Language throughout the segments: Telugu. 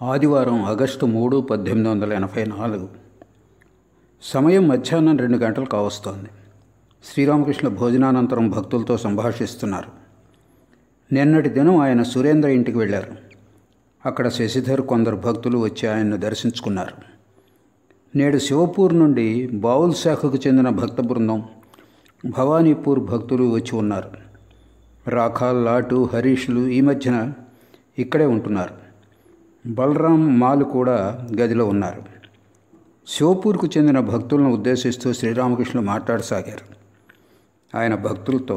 ఆదివారం ఆగస్టు మూడు పద్దెనిమిది వందల ఎనభై నాలుగు సమయం మధ్యాహ్నం రెండు గంటలు కావస్తోంది శ్రీరామకృష్ణ భోజనానంతరం భక్తులతో సంభాషిస్తున్నారు నిన్నటి దినం ఆయన సురేంద్ర ఇంటికి వెళ్ళారు అక్కడ శశిధర్ కొందరు భక్తులు వచ్చి ఆయన్ను దర్శించుకున్నారు నేడు శివపూర్ నుండి బావుల్ శాఖకు చెందిన భక్త బృందం భవానీపూర్ భక్తులు వచ్చి ఉన్నారు రాఖాల్ లాటు హరీష్లు ఈ మధ్యన ఇక్కడే ఉంటున్నారు బలరాం మాలు కూడా గదిలో ఉన్నారు శివపూర్కు చెందిన భక్తులను ఉద్దేశిస్తూ శ్రీరామకృష్ణ మాట్లాడసాగారు ఆయన భక్తులతో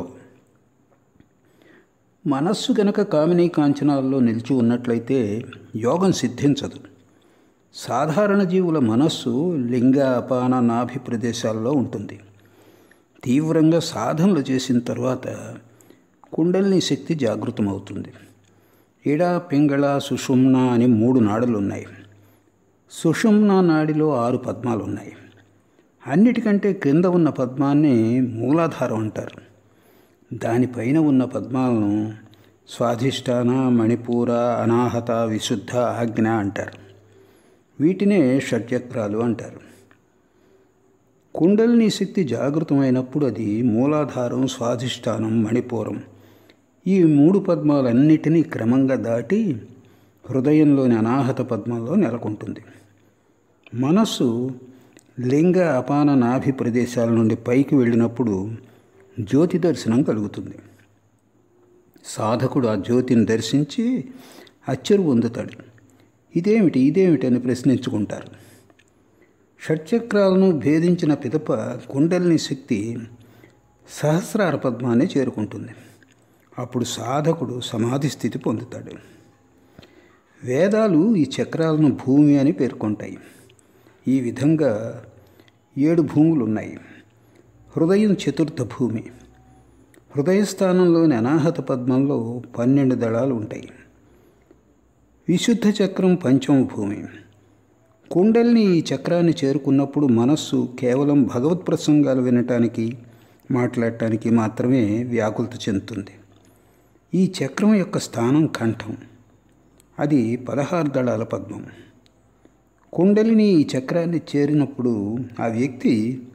మనస్సు గనక కామినీ కాంచనాల్లో నిలిచి ఉన్నట్లయితే యోగం సిద్ధించదు సాధారణ జీవుల మనస్సు లింగ అపాన నాభి ప్రదేశాల్లో ఉంటుంది తీవ్రంగా సాధనలు చేసిన తర్వాత కుండలిని శక్తి జాగృతమవుతుంది ఇడ పింగళ సుషుమ్న అని మూడు నాడులు ఉన్నాయి సుషుమ్న నాడిలో ఆరు పద్మాలు ఉన్నాయి అన్నిటికంటే క్రింద ఉన్న పద్మాన్ని మూలాధారం అంటారు దానిపైన ఉన్న పద్మాలను స్వాధిష్టాన మణిపూర అనాహత విశుద్ధ ఆజ్ఞ అంటారు వీటినే షడ్చక్రాలు అంటారు కుండలిని శక్తి జాగృతమైనప్పుడు అది మూలాధారం స్వాధిష్టానం మణిపూరం ఈ మూడు పద్మాలన్నిటినీ క్రమంగా దాటి హృదయంలోని అనాహత పద్మంలో నెలకొంటుంది మనస్సు లింగ అపాన నాభి ప్రదేశాల నుండి పైకి వెళ్ళినప్పుడు జ్యోతి దర్శనం కలుగుతుంది సాధకుడు ఆ జ్యోతిని దర్శించి అచ్చరు పొందుతాడు ఇదేమిటి ఇదేమిటి అని ప్రశ్నించుకుంటారు షట్చక్రాలను భేదించిన పిదప కుండలిని శక్తి సహస్రార పద్మాన్ని చేరుకుంటుంది అప్పుడు సాధకుడు సమాధి స్థితి పొందుతాడు వేదాలు ఈ చక్రాలను భూమి అని పేర్కొంటాయి ఈ విధంగా ఏడు భూములు ఉన్నాయి హృదయం చతుర్థ భూమి హృదయస్థానంలోని అనాహత పద్మంలో పన్నెండు దళాలు ఉంటాయి విశుద్ధ చక్రం పంచమ భూమి కుండల్ని ఈ చక్రాన్ని చేరుకున్నప్పుడు మనస్సు కేవలం భగవత్ ప్రసంగాలు వినటానికి మాట్లాడటానికి మాత్రమే వ్యాకులత చెందుతుంది ఈ చక్రం యొక్క స్థానం కంఠం అది పదహారు దళాల పద్మం కుండలిని ఈ చక్రాన్ని చేరినప్పుడు ఆ వ్యక్తి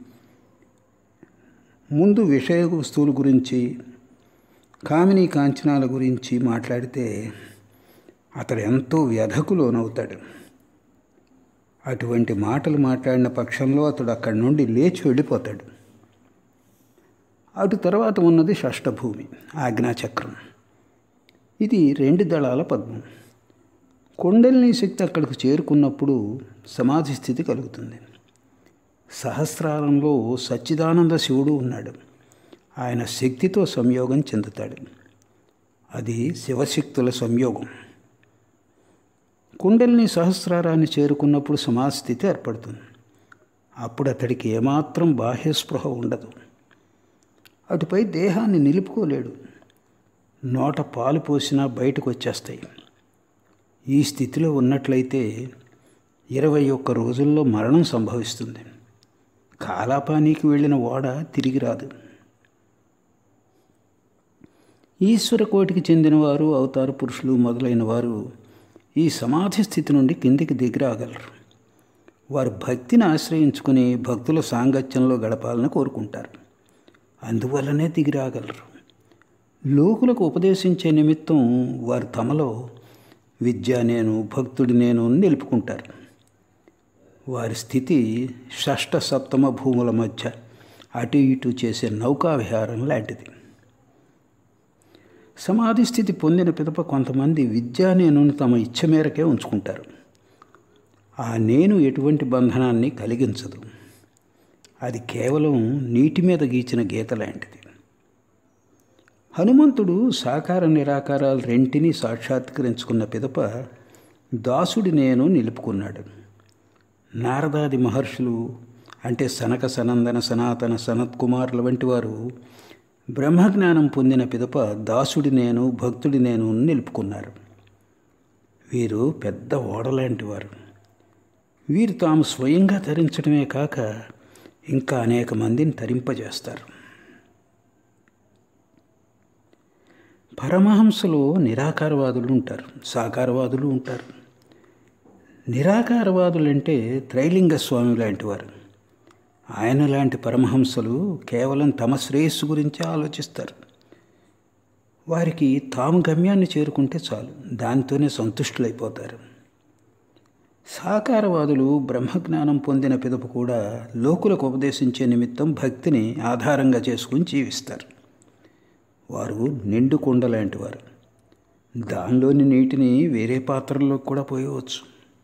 ముందు విషయ వస్తువుల గురించి కామినీ కాంచనాల గురించి మాట్లాడితే అతడు ఎంతో వ్యధకు లోనవుతాడు అటువంటి మాటలు మాట్లాడిన పక్షంలో అతడు అక్కడి నుండి లేచి వెళ్ళిపోతాడు అటు తర్వాత ఉన్నది షష్టభూమి ఆజ్ఞాచక్రం ఇది రెండు దళాల పద్మం కుండలిని శక్తి అక్కడికి చేరుకున్నప్పుడు సమాధి స్థితి కలుగుతుంది సహస్రారంలో సచ్చిదానంద శివుడు ఉన్నాడు ఆయన శక్తితో సంయోగం చెందుతాడు అది శివశక్తుల సంయోగం కుండలిని సహస్రారాన్ని చేరుకున్నప్పుడు సమాస్థితి ఏర్పడుతుంది అప్పుడు అతడికి ఏమాత్రం బాహ్యస్పృహ ఉండదు అటుపై దేహాన్ని నిలుపుకోలేడు నోట పాలు పోసినా బయటకు వచ్చేస్తాయి ఈ స్థితిలో ఉన్నట్లయితే ఇరవై ఒక్క రోజుల్లో మరణం సంభవిస్తుంది కాలాపానికి వెళ్ళిన ఓడ తిరిగి రాదు ఈశ్వర కోటికి చెందినవారు అవతార పురుషులు మొదలైన వారు ఈ సమాధి స్థితి నుండి కిందికి దిగిరాగలరు వారు భక్తిని ఆశ్రయించుకుని భక్తుల సాంగత్యంలో గడపాలని కోరుకుంటారు అందువల్లనే దిగిరాగలరు లోకులకు ఉపదేశించే నిమిత్తం వారు తమలో విద్య నేను భక్తుడి నేను నిలుపుకుంటారు వారి స్థితి షష్ట సప్తమ భూముల మధ్య అటు ఇటు చేసే నౌకా విహారం లాంటిది సమాధి స్థితి పొందిన పిదప కొంతమంది విద్యా నేను తమ ఇచ్చ మేరకే ఉంచుకుంటారు ఆ నేను ఎటువంటి బంధనాన్ని కలిగించదు అది కేవలం నీటి మీద గీచిన గీత లాంటిది హనుమంతుడు సాకార నిరాకారాలు రెంటిని సాక్షాత్కరించుకున్న పిదప దాసుడి నేను నిలుపుకున్నాడు నారదాది మహర్షులు అంటే సనక సనందన సనాతన సనత్ కుమారుల వంటి వారు బ్రహ్మజ్ఞానం పొందిన పిదప దాసుడి నేను భక్తుడి నేను నిలుపుకున్నారు వీరు పెద్ద ఓడలాంటి వారు వీరు తాము స్వయంగా తరించడమే కాక ఇంకా అనేక మందిని తరింపజేస్తారు పరమహంసలో నిరాకారవాదులు ఉంటారు సాకారవాదులు ఉంటారు నిరాకారవాదులంటే త్రైలింగ స్వామి లాంటి వారు ఆయన లాంటి పరమహంసలు కేవలం తమ శ్రేయస్సు గురించే ఆలోచిస్తారు వారికి తాము గమ్యాన్ని చేరుకుంటే చాలు దానితోనే సంతుష్టులైపోతారు సాకారవాదులు బ్రహ్మజ్ఞానం పొందిన పిదప కూడా లోకులకు ఉపదేశించే నిమిత్తం భక్తిని ఆధారంగా చేసుకుని జీవిస్తారు వారు నిండు కుండ లాంటి వారు దానిలోని నీటిని వేరే పాత్రల్లోకి కూడా పోయవచ్చు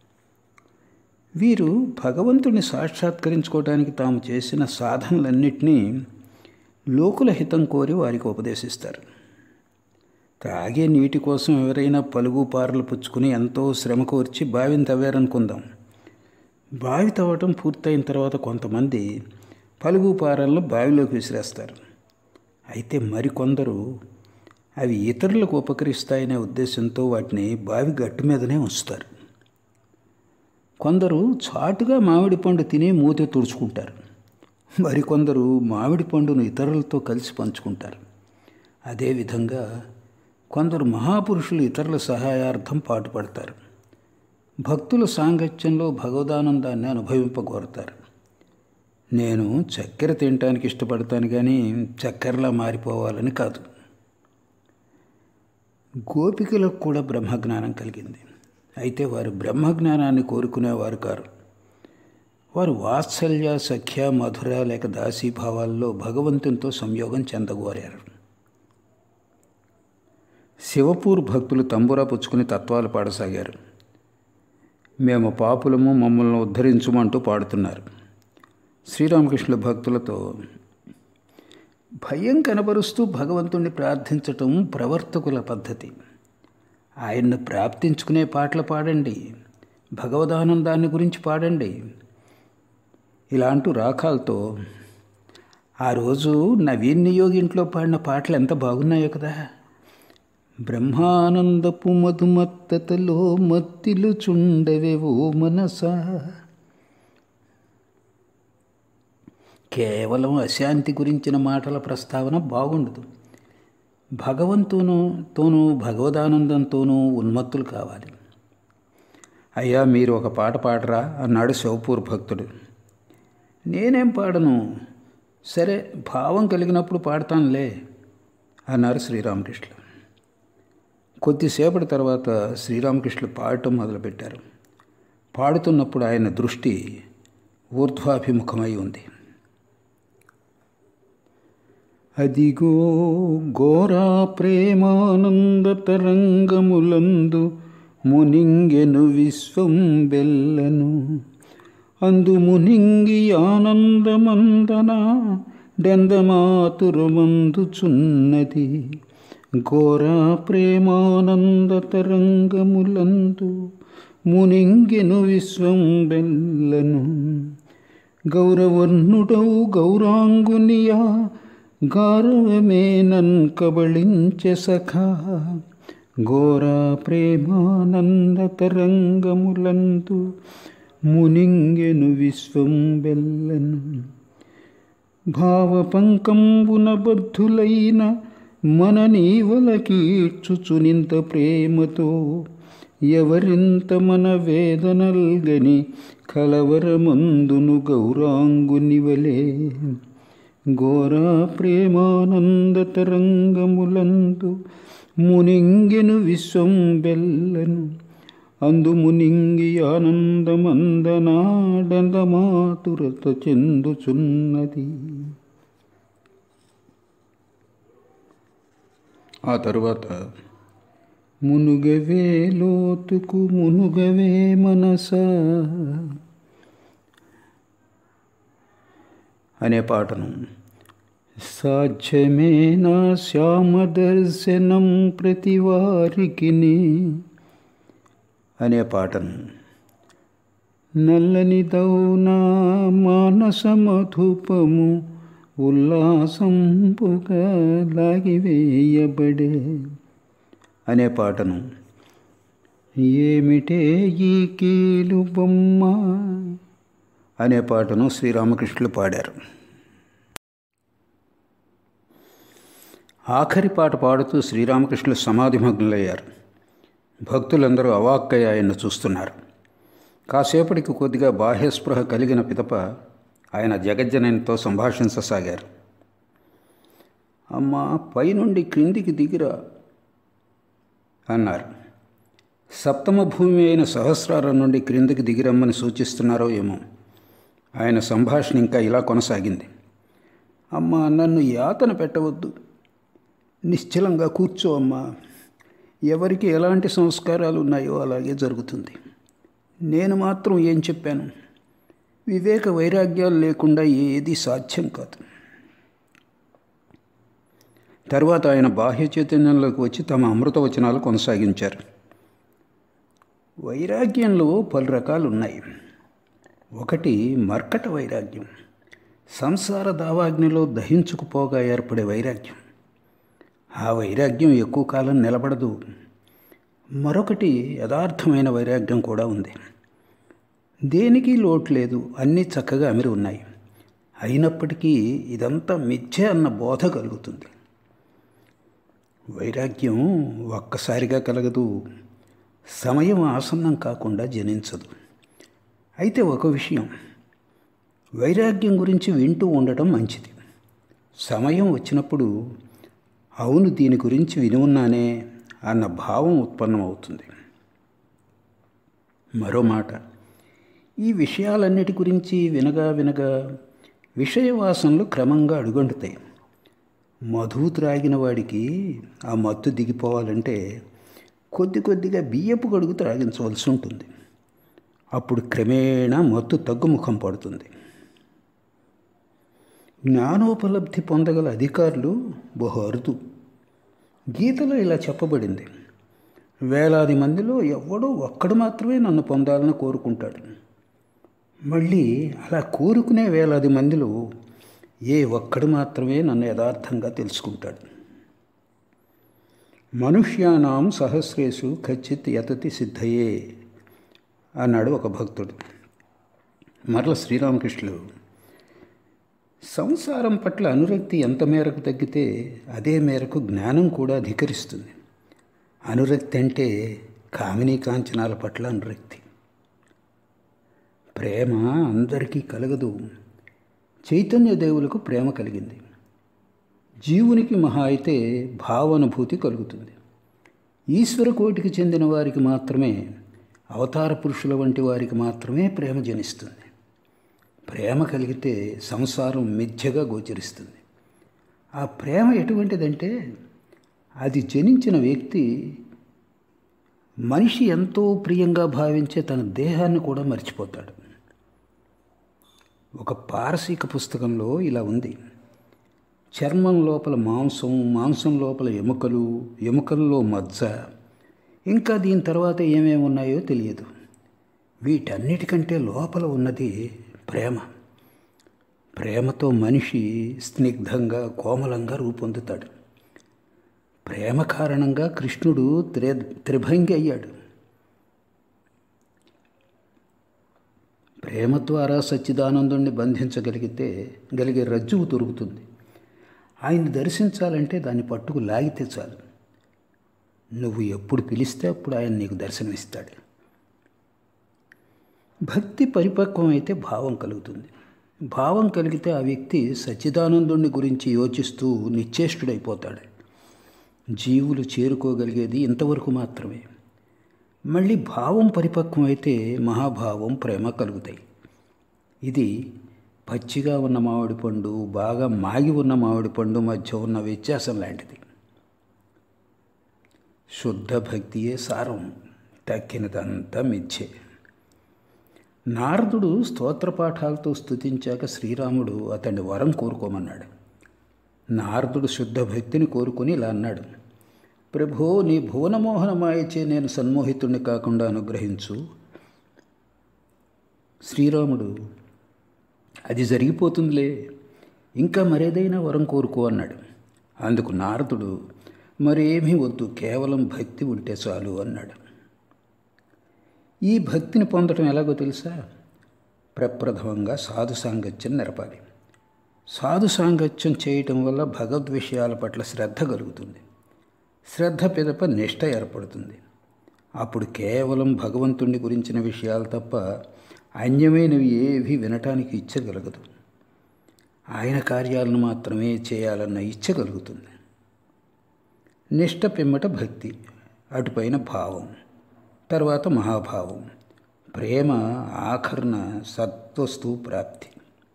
వీరు భగవంతుని సాక్షాత్కరించుకోవడానికి తాము చేసిన సాధనలన్నింటినీ లోకుల హితం కోరి వారికి ఉపదేశిస్తారు తాగే నీటి కోసం ఎవరైనా పలుగు పారలు పుచ్చుకుని ఎంతో శ్రమ కోర్చి బావిని తవ్వారనుకుందాం బావి తవ్వటం పూర్తయిన తర్వాత కొంతమంది పలుగు పారలను బావిలోకి విసిరేస్తారు అయితే మరికొందరు అవి ఇతరులకు ఉపకరిస్తాయనే ఉద్దేశంతో వాటిని బావి గట్టు మీదనే ఉంచుతారు కొందరు చాటుగా మామిడి పండు తిని మూత తుడుచుకుంటారు మరికొందరు మామిడి పండును ఇతరులతో కలిసి పంచుకుంటారు అదేవిధంగా కొందరు మహాపురుషులు ఇతరుల సహాయార్థం పాటుపడతారు భక్తుల సాంగత్యంలో భగవదానందాన్ని అనుభవింపగోరతారు నేను చక్కెర తినటానికి ఇష్టపడతాను కానీ చక్కెరలా మారిపోవాలని కాదు గోపికలకు కూడా బ్రహ్మజ్ఞానం కలిగింది అయితే వారు బ్రహ్మజ్ఞానాన్ని కోరుకునేవారు కారు వారు వాత్సల్య సఖ్య మధుర లేక దాసీభావాల్లో భగవంతునితో సంయోగం చెందగోరారు శివపూర్ భక్తులు తంబురా పుచ్చుకుని తత్వాలు పాడసాగారు మేము పాపులము మమ్మల్ని ఉద్ధరించుమంటూ పాడుతున్నారు శ్రీరామకృష్ణుల భక్తులతో భయం కనబరుస్తూ భగవంతుణ్ణి ప్రార్థించటం ప్రవర్తకుల పద్ధతి ఆయన్ను ప్రాప్తించుకునే పాటలు పాడండి భగవదానందాన్ని గురించి పాడండి ఇలాంటి రాకాలతో ఆ రోజు నవీన్ నియోగి ఇంట్లో పాడిన పాటలు ఎంత బాగున్నాయో కదా బ్రహ్మానందపు మధుమత్తతలో మత్తిలు చుండవేవో మనసా కేవలం అశాంతి గురించిన మాటల ప్రస్తావన బాగుండదు భగవంతును తోనూ భగవదానందంతోనూ ఉన్మత్తులు కావాలి అయ్యా మీరు ఒక పాట పాడరా అన్నాడు శివపూర్ భక్తుడు నేనేం పాడను సరే భావం కలిగినప్పుడు పాడతానులే అన్నారు శ్రీరామకృష్ణ కొద్దిసేపటి తర్వాత శ్రీరామకృష్ణులు పాడటం మొదలుపెట్టారు పాడుతున్నప్పుడు ఆయన దృష్టి ఊర్ధ్వాభిముఖమై ఉంది అదిగో ఘోరా ప్రేమానంద తరంగములందు మునింగెను విశ్వం బెల్లను అందు మునింగి ఆనందమందన డెందమాతురమందుచున్నది ఘోరా ప్రేమానంద తరంగములందు మునింగెను విశ్వం బెల్లను గౌరవర్ణుడౌ గౌరాంగునియా గౌరవమే నన్ కబళించె సఖా ఘోర ప్రేమానంద తరంగములందు మునింగెను విశ్వం బెల్లను భావపంకంబున బద్ధులైన మన నీవలకీడ్చుచునింత ప్రేమతో ఎవరింత మన వేదనల్గని కలవరమందును గౌరాంగునివలే ఘోర ప్రేమానంద తరంగములందు మునింగెను విశ్వం బెల్లను అందు మునింగి ఆనందమందనాడందమాతురత చెందుచున్నది ఆ తరువాత మునుగవే లోతుకు మునుగవే మనసా అనే పాటను సాధ్యమే నా శ్యామ దర్శనం ప్రతి వారికి అనే పాటను నల్లని దౌనా మానస మధుపము ఉల్లాసంపుగా లాగివేయబడే అనే పాటను ఏమిటే ఈ కీలు బొమ్మ అనే పాటను శ్రీరామకృష్ణులు పాడారు ఆఖరి పాట పాడుతూ శ్రీరామకృష్ణులు సమాధిమగ్నులయ్యారు భక్తులందరూ అవాక్కయ్య ఆయన్ను చూస్తున్నారు కాసేపటికి కొద్దిగా బాహ్యస్పృహ కలిగిన పిదప ఆయన జగజ్జననితో సంభాషించసాగారు అమ్మా పైనుండి క్రిందికి దిగిరా అన్నారు సప్తమ భూమి అయిన సహస్రారం నుండి క్రిందికి దిగిరమ్మని సూచిస్తున్నారో ఏమో ఆయన సంభాషణ ఇంకా ఇలా కొనసాగింది అమ్మా నన్ను యాతన పెట్టవద్దు నిశ్చలంగా కూర్చో అమ్మా ఎవరికి ఎలాంటి సంస్కారాలు ఉన్నాయో అలాగే జరుగుతుంది నేను మాత్రం ఏం చెప్పాను వివేక వైరాగ్యాలు లేకుండా ఏది సాధ్యం కాదు తర్వాత ఆయన బాహ్య చైతన్యంలోకి వచ్చి తమ అమృత వచనాలు కొనసాగించారు వైరాగ్యంలో పలు రకాలు ఉన్నాయి ఒకటి మర్కట వైరాగ్యం సంసార దావాగ్నిలో దహించుకుపోగా ఏర్పడే వైరాగ్యం ఆ వైరాగ్యం ఎక్కువ కాలం నిలబడదు మరొకటి యథార్థమైన వైరాగ్యం కూడా ఉంది దేనికి లోటు లేదు అన్నీ చక్కగా అమిరి ఉన్నాయి అయినప్పటికీ ఇదంతా మిథ్య అన్న బోధ కలుగుతుంది వైరాగ్యం ఒక్కసారిగా కలగదు సమయం ఆసన్నం కాకుండా జనించదు అయితే ఒక విషయం వైరాగ్యం గురించి వింటూ ఉండటం మంచిది సమయం వచ్చినప్పుడు అవును దీని గురించి విని ఉన్నానే అన్న భావం ఉత్పన్నమవుతుంది మరో మాట ఈ విషయాలన్నిటి గురించి వినగా వినగా విషయవాసనలు క్రమంగా అడుగంటుతాయి మధువు త్రాగిన వాడికి ఆ మత్తు దిగిపోవాలంటే కొద్ది కొద్దిగా బియ్యపు గడుగు త్రాగించవలసి ఉంటుంది అప్పుడు క్రమేణా మత్తు తగ్గుముఖం పడుతుంది జ్ఞానోపలబ్ధి పొందగల అధికారులు బహు అరుదు గీతలో ఇలా చెప్పబడింది వేలాది మందిలో ఎవడో ఒక్కడు మాత్రమే నన్ను పొందాలని కోరుకుంటాడు మళ్ళీ అలా కోరుకునే వేలాది మందిలో ఏ ఒక్కడు మాత్రమే నన్ను యథార్థంగా తెలుసుకుంటాడు మనుష్యానాం సహస్రేషు ఖచ్చిత్ యతతి సిద్ధయే అన్నాడు ఒక భక్తుడు మరల శ్రీరామకృష్ణులు సంసారం పట్ల అనురక్తి ఎంత మేరకు తగ్గితే అదే మేరకు జ్ఞానం కూడా అధికరిస్తుంది అనురక్తి అంటే కామినీ కాంచనాల పట్ల అనురక్తి ప్రేమ అందరికీ కలగదు చైతన్య దేవులకు ప్రేమ కలిగింది జీవునికి మహా అయితే భావానుభూతి కలుగుతుంది ఈశ్వర కోటికి చెందిన వారికి మాత్రమే అవతార పురుషుల వంటి వారికి మాత్రమే ప్రేమ జనిస్తుంది ప్రేమ కలిగితే సంసారం మిథ్యగా గోచరిస్తుంది ఆ ప్రేమ ఎటువంటిదంటే అది జనించిన వ్యక్తి మనిషి ఎంతో ప్రియంగా భావించే తన దేహాన్ని కూడా మర్చిపోతాడు ఒక పారసీక పుస్తకంలో ఇలా ఉంది చర్మం లోపల మాంసం మాంసం లోపల ఎముకలు ఎముకల్లో మజ్జ ఇంకా దీని తర్వాత ఏమేమి ఉన్నాయో తెలియదు వీటన్నిటికంటే లోపల ఉన్నది ప్రేమ ప్రేమతో మనిషి స్నిగ్ధంగా కోమలంగా రూపొందుతాడు ప్రేమ కారణంగా కృష్ణుడు త్రి త్రిభంగి అయ్యాడు ప్రేమ ద్వారా సచ్చిదానందుణ్ణి బంధించగలిగితే గలిగే రజ్జువు దొరుకుతుంది ఆయన్ని దర్శించాలంటే దాన్ని పట్టుకు లాగితే చాలు నువ్వు ఎప్పుడు పిలిస్తే అప్పుడు ఆయన నీకు దర్శనమిస్తాడు భక్తి పరిపక్వం అయితే భావం కలుగుతుంది భావం కలిగితే ఆ వ్యక్తి సచ్చిదానందుణ్ణి గురించి యోచిస్తూ నిశ్చేష్టుడైపోతాడు జీవులు చేరుకోగలిగేది ఇంతవరకు మాత్రమే మళ్ళీ భావం పరిపక్వం అయితే మహాభావం ప్రేమ కలుగుతాయి ఇది పచ్చిగా ఉన్న మామిడి పండు బాగా మాగి ఉన్న మామిడి పండు మధ్య ఉన్న వ్యత్యాసం లాంటిది శుద్ధ భక్తియే సారం తక్కినదంతా మిథ్యే నారదుడు స్తోత్రపాఠాలతో స్తుతించాక శ్రీరాముడు అతన్ని వరం కోరుకోమన్నాడు నారదుడు శుద్ధ భక్తిని కోరుకొని ఇలా అన్నాడు ప్రభో నీ భువనమోహనమాయచే నేను సన్మోహితుణ్ణి కాకుండా అనుగ్రహించు శ్రీరాముడు అది జరిగిపోతుందిలే ఇంకా మరేదైనా వరం కోరుకో అన్నాడు అందుకు నారదుడు మరేమీ వద్దు కేవలం భక్తి ఉంటే చాలు అన్నాడు ఈ భక్తిని పొందటం ఎలాగో తెలుసా ప్రప్రథమంగా సాధు సాంగత్యం నెరపాలి సాధు సాంగత్యం చేయటం వల్ల భగవద్ విషయాల పట్ల శ్రద్ధ కలుగుతుంది శ్రద్ధ పిదప నిష్ట ఏర్పడుతుంది అప్పుడు కేవలం భగవంతుణ్ణి గురించిన విషయాలు తప్ప అన్యమైనవి ఏవి వినటానికి ఇచ్చగలగదు ఆయన కార్యాలను మాత్రమే చేయాలన్న ఇచ్చగలుగుతుంది నిష్ట పిమ్మట భక్తి అటుపైన భావం తర్వాత మహాభావం ప్రేమ ఆఖరణ సత్వస్తు ప్రాప్తి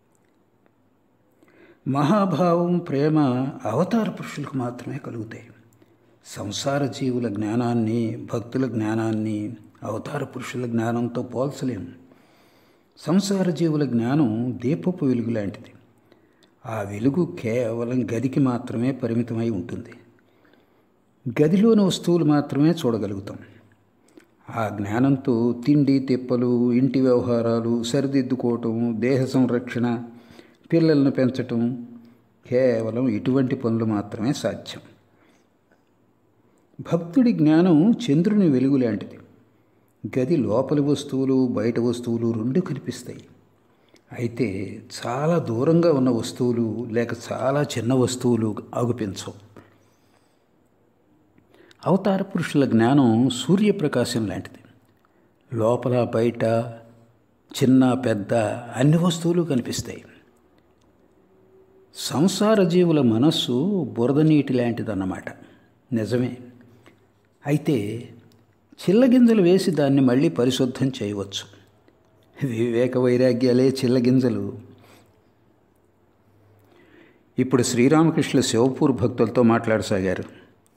మహాభావం ప్రేమ అవతార పురుషులకు మాత్రమే కలుగుతాయి సంసార జీవుల జ్ఞానాన్ని భక్తుల జ్ఞానాన్ని అవతార పురుషుల జ్ఞానంతో పోల్చలేము సంసార జీవుల జ్ఞానం దీపపు వెలుగు లాంటిది ఆ వెలుగు కేవలం గదికి మాత్రమే పరిమితమై ఉంటుంది గదిలోని వస్తువులు మాత్రమే చూడగలుగుతాం ఆ జ్ఞానంతో తిండి తిప్పలు ఇంటి వ్యవహారాలు సరిదిద్దుకోవటం దేహ సంరక్షణ పిల్లలను పెంచటం కేవలం ఇటువంటి పనులు మాత్రమే సాధ్యం భక్తుడి జ్ఞానం చంద్రుని వెలుగు లాంటిది గది లోపలి వస్తువులు బయట వస్తువులు రెండు కనిపిస్తాయి అయితే చాలా దూరంగా ఉన్న వస్తువులు లేక చాలా చిన్న వస్తువులు ఆగుపించవు అవతార పురుషుల జ్ఞానం సూర్యప్రకాశం లాంటిది లోపల బయట చిన్న పెద్ద అన్ని వస్తువులు కనిపిస్తాయి సంసార జీవుల మనస్సు బురద నీటి లాంటిదన్నమాట నిజమే అయితే చిల్లగింజలు వేసి దాన్ని మళ్ళీ పరిశుద్ధం చేయవచ్చు వివేక వైరాగ్యాలే చిల్లగింజలు ఇప్పుడు శ్రీరామకృష్ణ శివపూర్ భక్తులతో మాట్లాడసాగారు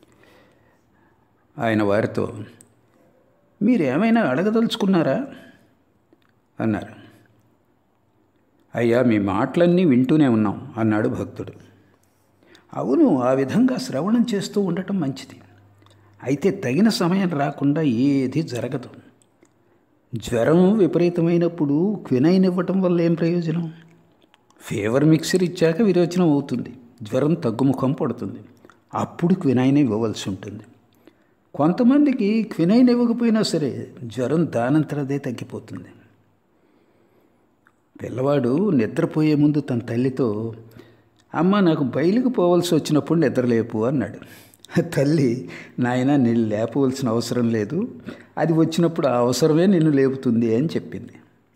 ఆయన వారితో మీరు ఏమైనా అడగదలుచుకున్నారా అన్నారు అయ్యా మీ మాటలన్నీ వింటూనే ఉన్నాం అన్నాడు భక్తుడు అవును ఆ విధంగా శ్రవణం చేస్తూ ఉండటం మంచిది అయితే తగిన సమయం రాకుండా ఏది జరగదు జ్వరం విపరీతమైనప్పుడు క్వినైన్ ఇవ్వటం వల్ల ఏం ప్రయోజనం ఫీవర్ మిక్సర్ ఇచ్చాక విరోచనం అవుతుంది జ్వరం తగ్గుముఖం పడుతుంది అప్పుడు క్వినైన్ ఇవ్వవలసి ఉంటుంది కొంతమందికి క్వినైన్ ఇవ్వకపోయినా సరే జ్వరం దానంతరదే తగ్గిపోతుంది పిల్లవాడు నిద్రపోయే ముందు తన తల్లితో అమ్మ నాకు బయలుకు పోవలసి వచ్చినప్పుడు నిద్రలేపు అన్నాడు తల్లి నాయన నిన్ను లేపవలసిన అవసరం లేదు అది వచ్చినప్పుడు ఆ అవసరమే నిన్ను లేపుతుంది అని చెప్పింది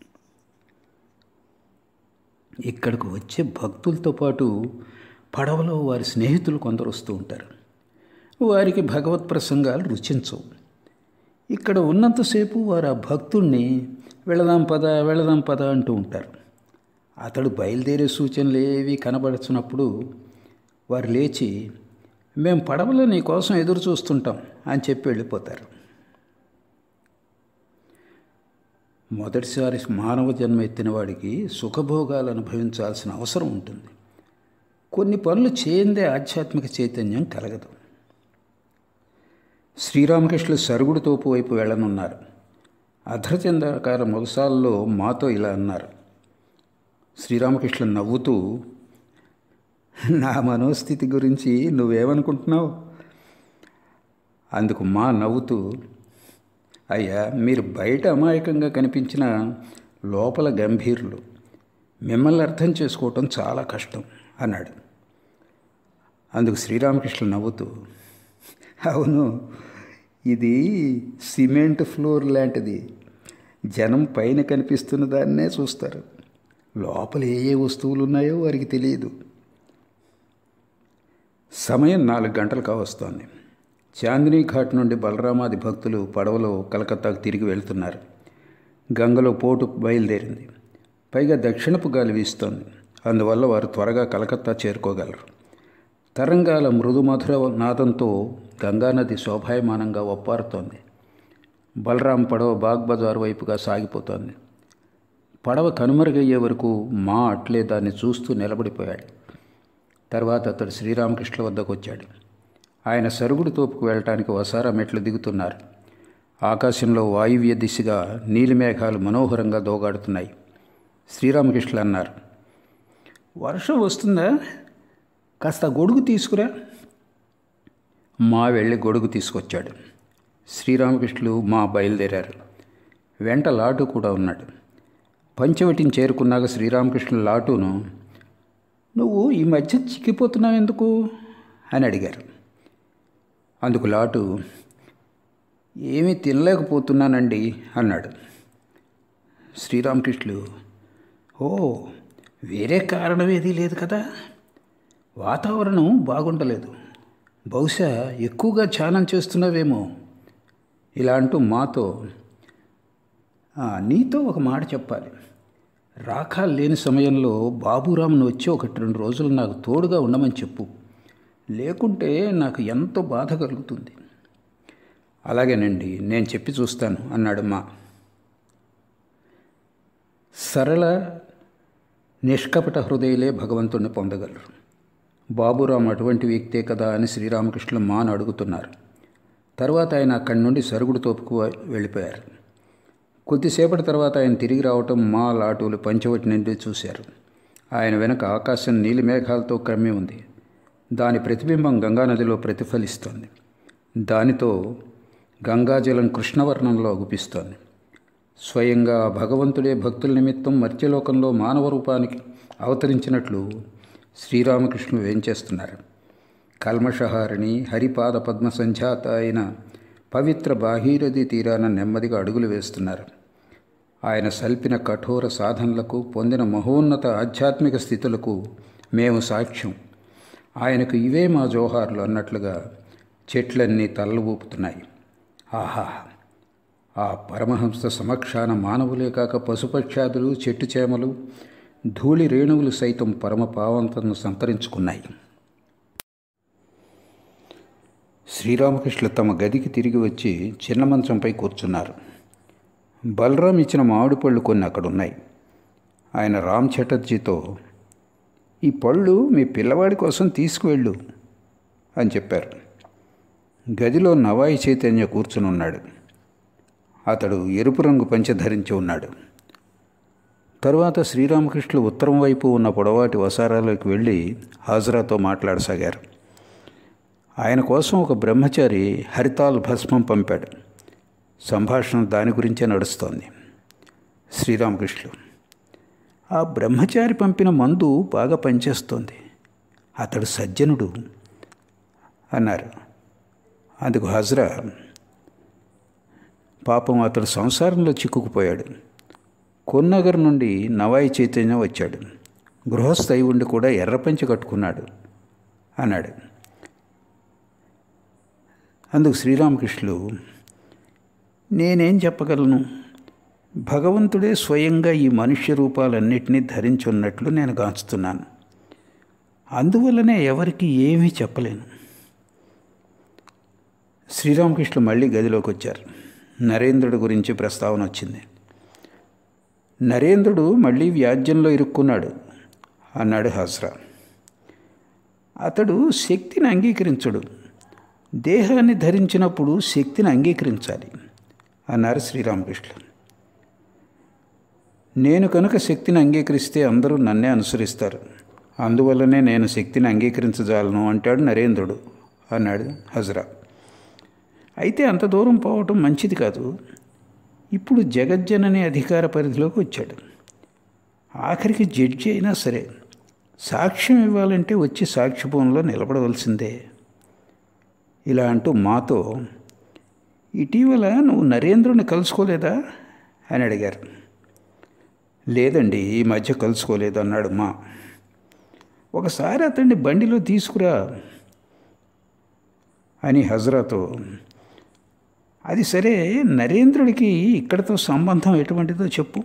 ఇక్కడికి వచ్చే భక్తులతో పాటు పడవలో వారి స్నేహితులు కొందరు వస్తూ ఉంటారు వారికి భగవత్ ప్రసంగాలు రుచించవు ఇక్కడ ఉన్నంతసేపు వారు ఆ భక్తుణ్ణి వెళదాం పద వెళదాం పద అంటూ ఉంటారు అతడు బయలుదేరే సూచనలు ఏవి కనబడుచున్నప్పుడు వారు లేచి మేము పడవలో నీ కోసం ఎదురు చూస్తుంటాం అని చెప్పి వెళ్ళిపోతారు మొదటిసారి మానవ జన్మ ఎత్తిన వాడికి సుఖభోగాలు అనుభవించాల్సిన అవసరం ఉంటుంది కొన్ని పనులు చేయందే ఆధ్యాత్మిక చైతన్యం కలగదు శ్రీరామకృష్ణులు సరుగుడు తోపు వైపు వెళ్ళనున్నారు అధరచంద్రకార మొదసాల్లో మాతో ఇలా అన్నారు శ్రీరామకృష్ణ నవ్వుతూ నా మనోస్థితి గురించి నువ్వేమనుకుంటున్నావు అందుకు మా నవ్వుతూ అయ్యా మీరు బయట అమాయకంగా కనిపించిన లోపల గంభీరులు మిమ్మల్ని అర్థం చేసుకోవటం చాలా కష్టం అన్నాడు అందుకు శ్రీరామకృష్ణ నవ్వుతూ అవును ఇది సిమెంట్ ఫ్లోర్ లాంటిది జనం పైన కనిపిస్తున్న దాన్నే చూస్తారు లోపల ఏ ఏ వస్తువులు ఉన్నాయో వారికి తెలియదు సమయం నాలుగు గంటలు కావస్తోంది చాందినీ ఘాట్ నుండి బలరామాది భక్తులు పడవలో కలకత్తాకు తిరిగి వెళ్తున్నారు గంగలో పోటు బయలుదేరింది పైగా దక్షిణపు గాలి వీస్తోంది అందువల్ల వారు త్వరగా కలకత్తా చేరుకోగలరు తరంగాల మృదుమధుర నాదంతో గంగానది శోభాయమానంగా ఒప్పారుతోంది బలరాం పడవ బాగ్ బజార్ వైపుగా సాగిపోతోంది పడవ కనుమరుగయ్యే వరకు మా అట్లే దాన్ని చూస్తూ నిలబడిపోయాడు తర్వాత అతడు శ్రీరామకృష్ణ వద్దకు వచ్చాడు ఆయన సరుగుడు తోపుకు వెళ్ళటానికి వసారా మెట్లు దిగుతున్నారు ఆకాశంలో వాయువ్య దిశగా నీలిమేఘాలు మనోహరంగా దోగాడుతున్నాయి శ్రీరామకృష్ణ అన్నారు వర్షం వస్తుందా కాస్త గొడుగు తీసుకురా మా వెళ్ళి గొడుగు తీసుకొచ్చాడు శ్రీరామకృష్ణులు మా బయలుదేరారు వెంట లాటు కూడా ఉన్నాడు పంచవటిని చేరుకున్నాక శ్రీరామకృష్ణుల లాటును నువ్వు ఈ మధ్య చిక్కిపోతున్నావు ఎందుకు అని అడిగారు అందుకు లాటు ఏమీ తినలేకపోతున్నానండి అన్నాడు శ్రీరామకృష్ణులు ఓ వేరే కారణం ఏదీ లేదు కదా వాతావరణం బాగుండలేదు బహుశా ఎక్కువగా ధ్యానం చేస్తున్నావేమో ఇలా అంటూ మాతో "ఆ, నీతో ఒక మాట చెప్పాలి రాఖాలు లేని సమయంలో బాబురామును వచ్చి ఒకటి రెండు రోజులు నాకు తోడుగా ఉండమని చెప్పు లేకుంటే నాకు ఎంతో బాధ కలుగుతుంది అలాగేనండి నేను చెప్పి చూస్తాను అన్నాడు మా సరళ నిష్కపట హృదయులే భగవంతుణ్ణి పొందగలరు బాబురాం అటువంటి వ్యక్తే కదా అని శ్రీరామకృష్ణులు మాను అడుగుతున్నారు తర్వాత ఆయన అక్కడి నుండి సరుగుడు తోపుకు వెళ్ళిపోయారు కొద్దిసేపటి తర్వాత ఆయన తిరిగి రావటం మా లాటూలు పంచవటి నుండి చూశారు ఆయన వెనక ఆకాశం నీలి మేఘాలతో క్రమ్మి ఉంది దాని ప్రతిబింబం గంగానదిలో ప్రతిఫలిస్తోంది దానితో గంగాజలం కృష్ణవర్ణంలో అగుపిస్తోంది స్వయంగా భగవంతుడే భక్తుల నిమిత్తం మర్త్యలోకంలో మానవ రూపానికి అవతరించినట్లు శ్రీరామకృష్ణులు ఏం చేస్తున్నారు కల్మషహారిణి హరిపాద పద్మ సంధ్యాత అయిన పవిత్ర బాహీరథి తీరాన నెమ్మదిగా అడుగులు వేస్తున్నారు ఆయన సల్పిన కఠోర సాధనలకు పొందిన మహోన్నత ఆధ్యాత్మిక స్థితులకు మేము సాక్ష్యం ఆయనకు ఇవే మా జోహార్లు అన్నట్లుగా చెట్లన్నీ తలలు ఊపుతున్నాయి ఆహా ఆ పరమహంస సమక్షాన మానవులే కాక పశుపక్షాదులు చెట్టు చేమలు ధూళి రేణువులు సైతం పరమ పావంతను సంతరించుకున్నాయి శ్రీరామకృష్ణ తమ గదికి తిరిగి వచ్చి చిన్న మంచంపై కూర్చున్నారు బలరాం ఇచ్చిన మామిడి పళ్ళు కొన్ని అక్కడ ఉన్నాయి ఆయన రామ్ చటర్జీతో ఈ పళ్ళు మీ పిల్లవాడి కోసం తీసుకువెళ్ళు అని చెప్పారు గదిలో నవాయి చైతన్య కూర్చుని ఉన్నాడు అతడు ఎరుపు రంగు పంచె ధరించి ఉన్నాడు తరువాత శ్రీరామకృష్ణులు ఉత్తరం వైపు ఉన్న పొడవాటి వసారాలోకి వెళ్ళి హాజరాతో మాట్లాడసాగారు ఆయన కోసం ఒక బ్రహ్మచారి హరితాల్ భస్మం పంపాడు సంభాషణ దాని గురించే నడుస్తోంది శ్రీరామకృష్ణులు ఆ బ్రహ్మచారి పంపిన మందు బాగా పనిచేస్తోంది అతడు సజ్జనుడు అన్నారు అందుకు హజరా పాపం అతడు సంసారంలో చిక్కుకుపోయాడు కొన్నగర్ నుండి నవాయి చైతన్యం వచ్చాడు గృహస్థ అయి ఉండి కూడా ఎర్రపంచి కట్టుకున్నాడు అన్నాడు అందుకు శ్రీరామకృష్ణులు నేనేం చెప్పగలను భగవంతుడే స్వయంగా ఈ మనుష్య రూపాలన్నిటినీ ధరించున్నట్లు నేను గాంచుతున్నాను అందువల్లనే ఎవరికి ఏమీ చెప్పలేను శ్రీరామకృష్ణ మళ్ళీ గదిలోకి వచ్చారు నరేంద్రుడి గురించి ప్రస్తావన వచ్చింది నరేంద్రుడు మళ్ళీ వ్యాజ్యంలో ఇరుక్కున్నాడు అన్నాడు హాస్రా అతడు శక్తిని అంగీకరించడు దేహాన్ని ధరించినప్పుడు శక్తిని అంగీకరించాలి అన్నారు శ్రీరామకృష్ణ నేను కనుక శక్తిని అంగీకరిస్తే అందరూ నన్నే అనుసరిస్తారు అందువల్లనే నేను శక్తిని అంగీకరించజాలను అంటాడు నరేంద్రుడు అన్నాడు హజరా అయితే అంత దూరం పోవటం మంచిది కాదు ఇప్పుడు జగజ్జనని అధికార పరిధిలోకి వచ్చాడు ఆఖరికి జడ్జి అయినా సరే సాక్ష్యం ఇవ్వాలంటే వచ్చి సాక్ష్యభవన్లో నిలబడవలసిందే ఇలా అంటూ మాతో ఇటీవల నువ్వు నరేంద్రుని కలుసుకోలేదా అని అడిగారు లేదండి ఈ మధ్య కలుసుకోలేదు అన్నాడు మా ఒకసారి అతన్ని బండిలో తీసుకురా అని హజరాతో అది సరే నరేంద్రుడికి ఇక్కడతో సంబంధం ఎటువంటిదో చెప్పు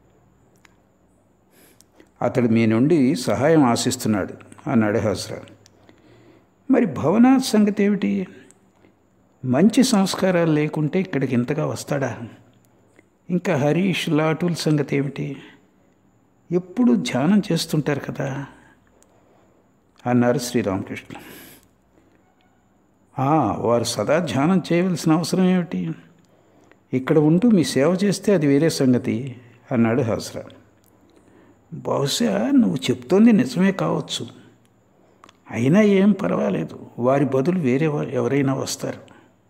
అతడు మీ నుండి సహాయం ఆశిస్తున్నాడు అన్నాడు హజరా మరి భవనాథ్ సంగతి ఏమిటి మంచి సంస్కారాలు లేకుంటే ఇక్కడికి ఇంతగా వస్తాడా ఇంకా హరీష్ లాటూల్ సంగతి ఏమిటి ఎప్పుడు ధ్యానం చేస్తుంటారు కదా అన్నారు శ్రీరామకృష్ణ "ఆ, వారు సదా ధ్యానం చేయవలసిన అవసరం ఏమిటి ఇక్కడ ఉంటూ మీ సేవ చేస్తే అది వేరే సంగతి అన్నాడు హాస్రా బహుశా నువ్వు చెప్తోంది నిజమే కావచ్చు అయినా ఏం పర్వాలేదు వారి బదులు వేరే వా- ఎవరైనా వస్తారు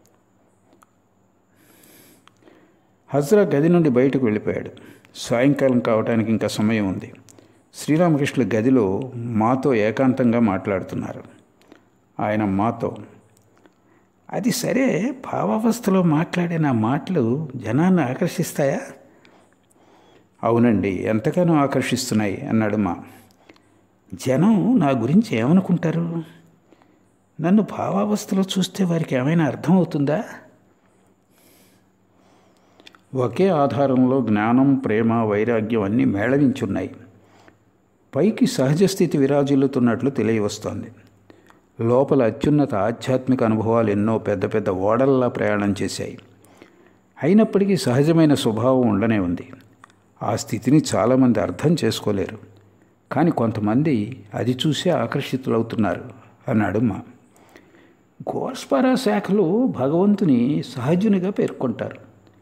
హజ్రా గది నుండి బయటకు వెళ్ళిపోయాడు సాయంకాలం కావడానికి ఇంకా సమయం ఉంది శ్రీరామకృష్ణుల గదిలో మాతో ఏకాంతంగా మాట్లాడుతున్నారు ఆయన మాతో అది సరే భావావస్థలో మాట్లాడే నా మాటలు జనాన్ని ఆకర్షిస్తాయా అవునండి ఎంతగానో ఆకర్షిస్తున్నాయి అన్నాడు మా జనం నా గురించి ఏమనుకుంటారు నన్ను భావావస్థలో చూస్తే వారికి ఏమైనా అర్థం అవుతుందా ఒకే ఆధారంలో జ్ఞానం ప్రేమ వైరాగ్యం అన్నీ మేళవించున్నాయి పైకి సహజ స్థితి విరాజిల్లుతున్నట్లు తెలియవస్తోంది లోపల అత్యున్నత ఆధ్యాత్మిక అనుభవాలు ఎన్నో పెద్ద పెద్ద ఓడల్లా ప్రయాణం చేశాయి అయినప్పటికీ సహజమైన స్వభావం ఉండనే ఉంది ఆ స్థితిని చాలామంది అర్థం చేసుకోలేరు కానీ కొంతమంది అది చూసే ఆకర్షితులవుతున్నారు అన్నాడు మా గోస్పరా శాఖలు భగవంతుని సహజునిగా పేర్కొంటారు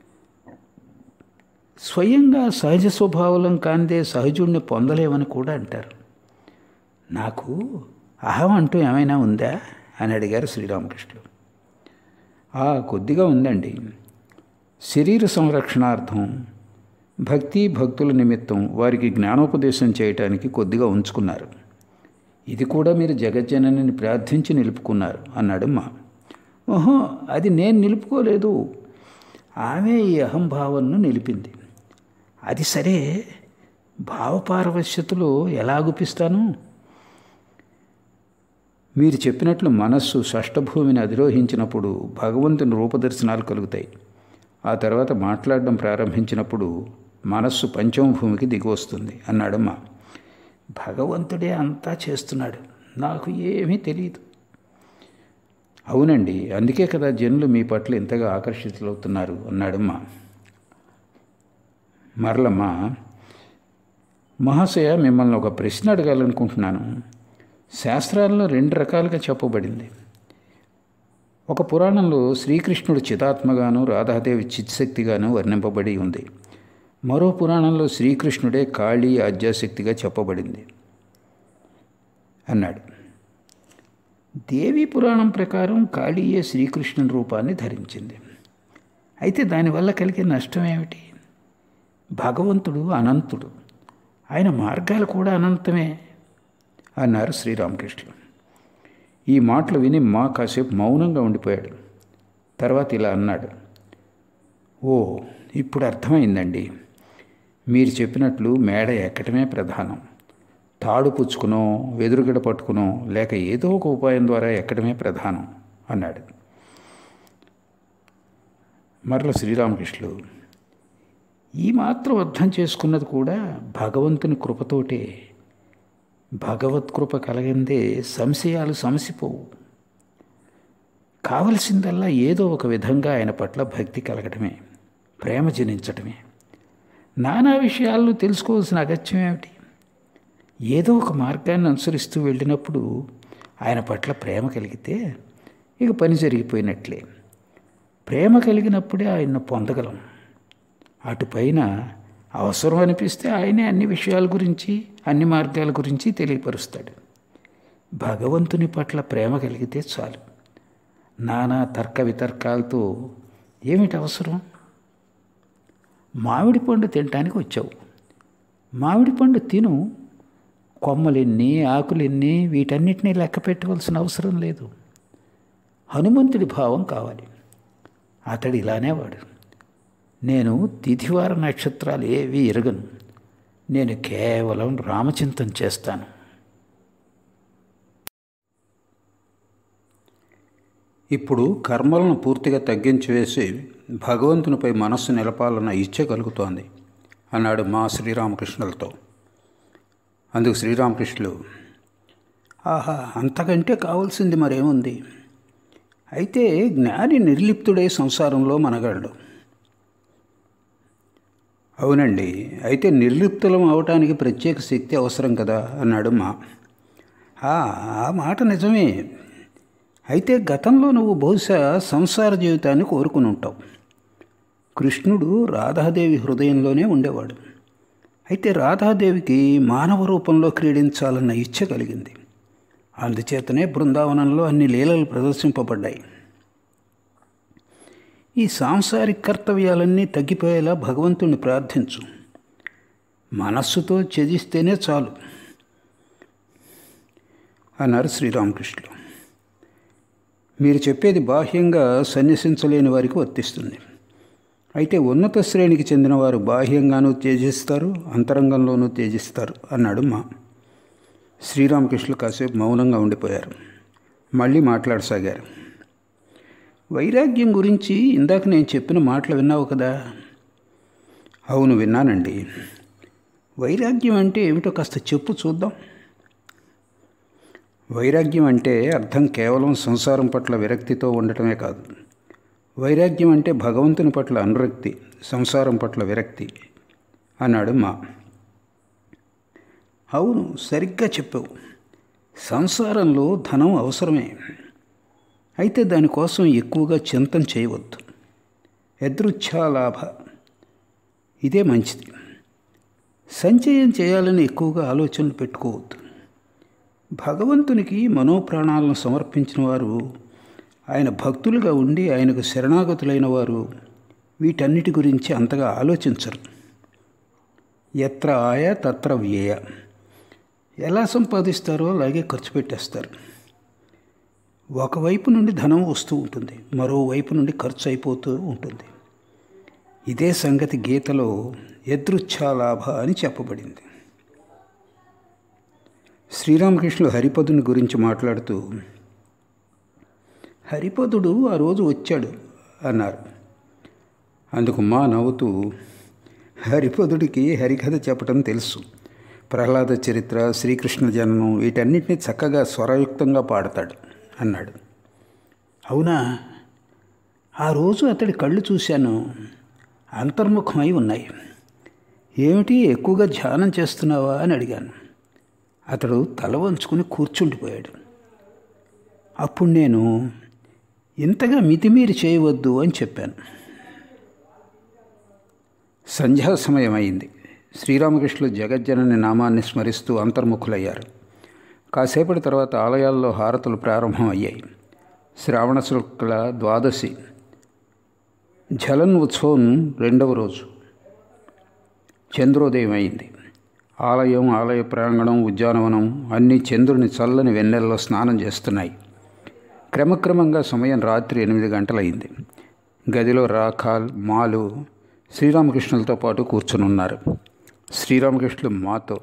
స్వయంగా సహజ స్వభావం కాందే సహజుడిని పొందలేమని కూడా అంటారు నాకు అహం అంటూ ఏమైనా ఉందా అని అడిగారు శ్రీరామకృష్ణుడు ఆ కొద్దిగా ఉందండి శరీర సంరక్షణార్థం భక్తి భక్తుల నిమిత్తం వారికి జ్ఞానోపదేశం చేయటానికి కొద్దిగా ఉంచుకున్నారు ఇది కూడా మీరు జగజ్జనని ప్రార్థించి నిలుపుకున్నారు అన్నాడు మా ఓహో అది నేను నిలుపుకోలేదు ఆమె ఈ అహంభావనను నిలిపింది అది సరే భావపారవశ్యతలు ఎలా గుపిస్తాను మీరు చెప్పినట్లు మనస్సు షష్టభూమిని అధిరోహించినప్పుడు భగవంతుని రూపదర్శనాలు కలుగుతాయి ఆ తర్వాత మాట్లాడడం ప్రారంభించినప్పుడు మనస్సు పంచమభూమికి దిగి వస్తుంది అన్నాడమ్మా భగవంతుడే అంతా చేస్తున్నాడు నాకు ఏమీ తెలియదు అవునండి అందుకే కదా జనులు మీ పట్ల ఇంతగా ఆకర్షితులవుతున్నారు అన్నాడమ్మా మరలమ్మా మహాశయ మిమ్మల్ని ఒక ప్రశ్న అడగాలనుకుంటున్నాను శాస్త్రాల్లో రెండు రకాలుగా చెప్పబడింది ఒక పురాణంలో శ్రీకృష్ణుడు చితాత్మగాను రాధాదేవి చిత్శక్తిగాను వర్ణింపబడి ఉంది మరో పురాణంలో శ్రీకృష్ణుడే కాళీ ఆద్యాశక్తిగా చెప్పబడింది అన్నాడు దేవి పురాణం ప్రకారం కాళీయే శ్రీకృష్ణుని రూపాన్ని ధరించింది అయితే దానివల్ల కలిగే నష్టం ఏమిటి భగవంతుడు అనంతుడు ఆయన మార్గాలు కూడా అనంతమే అన్నారు శ్రీరామకృష్ణుడు ఈ మాటలు విని మా కాసేపు మౌనంగా ఉండిపోయాడు తర్వాత ఇలా అన్నాడు ఓ ఇప్పుడు అర్థమైందండి మీరు చెప్పినట్లు మేడ ఎక్కటమే ప్రధానం తాడు పుచ్చుకునో వెదురుగడ పట్టుకునో లేక ఏదో ఒక ఉపాయం ద్వారా ఎక్కడమే ప్రధానం అన్నాడు మరల శ్రీరామకృష్ణుడు ఈ మాత్రం అర్థం చేసుకున్నది కూడా భగవంతుని కృపతోటే భగవత్కృప కలిగిందే సంశయాలు సమసిపోవు కావలసిందల్లా ఏదో ఒక విధంగా ఆయన పట్ల భక్తి కలగటమే ప్రేమ జనించటమే నానా విషయాలను తెలుసుకోవాల్సిన అగత్యం ఏమిటి ఏదో ఒక మార్గాన్ని అనుసరిస్తూ వెళ్ళినప్పుడు ఆయన పట్ల ప్రేమ కలిగితే ఇక పని జరిగిపోయినట్లే ప్రేమ కలిగినప్పుడే ఆయన్ను పొందగలం అటుపైన అవసరం అనిపిస్తే ఆయనే అన్ని విషయాల గురించి అన్ని మార్గాల గురించి తెలియపరుస్తాడు భగవంతుని పట్ల ప్రేమ కలిగితే చాలు నానా తర్క వితర్కాలతో ఏమిటి అవసరం మామిడి పండు తినటానికి వచ్చావు మామిడి పండు తిను కొమ్మలెన్ని ఆకులెన్ని వీటన్నిటినీ లెక్క పెట్టవలసిన అవసరం లేదు హనుమంతుడి భావం కావాలి అతడు ఇలానే వాడు నేను తిథివార నక్షత్రాలు ఏవి ఎరగను నేను కేవలం రామచింతం చేస్తాను ఇప్పుడు కర్మలను పూర్తిగా తగ్గించి వేసి భగవంతునిపై మనస్సు నిలపాలన్న ఇచ్చ కలుగుతోంది అన్నాడు మా శ్రీరామకృష్ణులతో అందుకు శ్రీరామకృష్ణులు ఆహా అంతకంటే కావాల్సింది మరేముంది అయితే జ్ఞాని నిర్లిప్తుడే సంసారంలో మనగలడు అవునండి అయితే నిర్లిప్తులం అవటానికి ప్రత్యేక శక్తి అవసరం కదా అన్నాడు మా ఆ మాట నిజమే అయితే గతంలో నువ్వు బహుశా సంసార జీవితాన్ని కోరుకుని ఉంటావు కృష్ణుడు రాధాదేవి హృదయంలోనే ఉండేవాడు అయితే రాధాదేవికి మానవ రూపంలో క్రీడించాలన్న ఇచ్చ కలిగింది అందుచేతనే బృందావనంలో అన్ని లీలలు ప్రదర్శింపబడ్డాయి ఈ సాంసారిక కర్తవ్యాలన్నీ తగ్గిపోయేలా భగవంతుణ్ణి ప్రార్థించు మనస్సుతో త్యజిస్తేనే చాలు అన్నారు శ్రీరామకృష్ణులు మీరు చెప్పేది బాహ్యంగా సన్యసించలేని వారికి వర్తిస్తుంది అయితే ఉన్నత శ్రేణికి చెందిన వారు బాహ్యంగానూ త్యజిస్తారు అంతరంగంలోనూ త్యజిస్తారు అన్నాడు మా శ్రీరామకృష్ణులు కాసేపు మౌనంగా ఉండిపోయారు మళ్ళీ మాట్లాడసాగారు వైరాగ్యం గురించి ఇందాక నేను చెప్పిన మాటలు విన్నావు కదా అవును విన్నానండి వైరాగ్యం అంటే ఏమిటో కాస్త చెప్పు చూద్దాం వైరాగ్యం అంటే అర్థం కేవలం సంసారం పట్ల విరక్తితో ఉండటమే కాదు వైరాగ్యం అంటే భగవంతుని పట్ల అనురక్తి సంసారం పట్ల విరక్తి అన్నాడు మా అవును సరిగ్గా చెప్పావు సంసారంలో ధనం అవసరమే అయితే దానికోసం ఎక్కువగా చింతన చేయవద్దు ఎదృచ్ఛాలాభ ఇదే మంచిది సంచయం చేయాలని ఎక్కువగా ఆలోచనలు పెట్టుకోవద్దు భగవంతునికి మనోప్రాణాలను సమర్పించిన వారు ఆయన భక్తులుగా ఉండి ఆయనకు శరణాగతులైన వారు వీటన్నిటి గురించి అంతగా ఆలోచించరు ఎత్ర ఆయ తత్ర వ్యయ ఎలా సంపాదిస్తారో అలాగే ఖర్చు పెట్టేస్తారు ఒకవైపు నుండి ధనం వస్తూ ఉంటుంది మరోవైపు నుండి ఖర్చు అయిపోతూ ఉంటుంది ఇదే సంగతి గీతలో ఎదృచ్ఛాలాభ అని చెప్పబడింది శ్రీరామకృష్ణులు హరిపదుని గురించి మాట్లాడుతూ హరిపదుడు ఆ రోజు వచ్చాడు అన్నారు అందుకు మా నవ్వుతూ హరిపదుడికి హరికథ చెప్పటం తెలుసు ప్రహ్లాద చరిత్ర శ్రీకృష్ణ జననం వీటన్నిటిని చక్కగా స్వరయుక్తంగా పాడతాడు అన్నాడు అవునా ఆ రోజు అతడి కళ్ళు చూశాను అంతర్ముఖమై ఉన్నాయి ఏమిటి ఎక్కువగా ధ్యానం చేస్తున్నావా అని అడిగాను అతడు తల వంచుకుని కూర్చుండిపోయాడు అప్పుడు నేను ఇంతగా మితిమీరి చేయవద్దు అని చెప్పాను సంధ్యా సమయం అయింది శ్రీరామకృష్ణులు జగజ్జనని నామాన్ని స్మరిస్తూ అంతర్ముఖులయ్యారు కాసేపటి తర్వాత ఆలయాల్లో హారతులు ప్రారంభం అయ్యాయి శ్రావణ శుక్ల ద్వాదశి జలన్ ఉత్సవం రెండవ రోజు చంద్రోదయం అయింది ఆలయం ఆలయ ప్రాంగణం ఉద్యానవనం అన్నీ చంద్రుని చల్లని వెన్నెల్లో స్నానం చేస్తున్నాయి క్రమక్రమంగా సమయం రాత్రి ఎనిమిది గంటలయింది గదిలో రాఖాల్ మాలు శ్రీరామకృష్ణులతో పాటు కూర్చునున్నారు శ్రీరామకృష్ణులు మాతో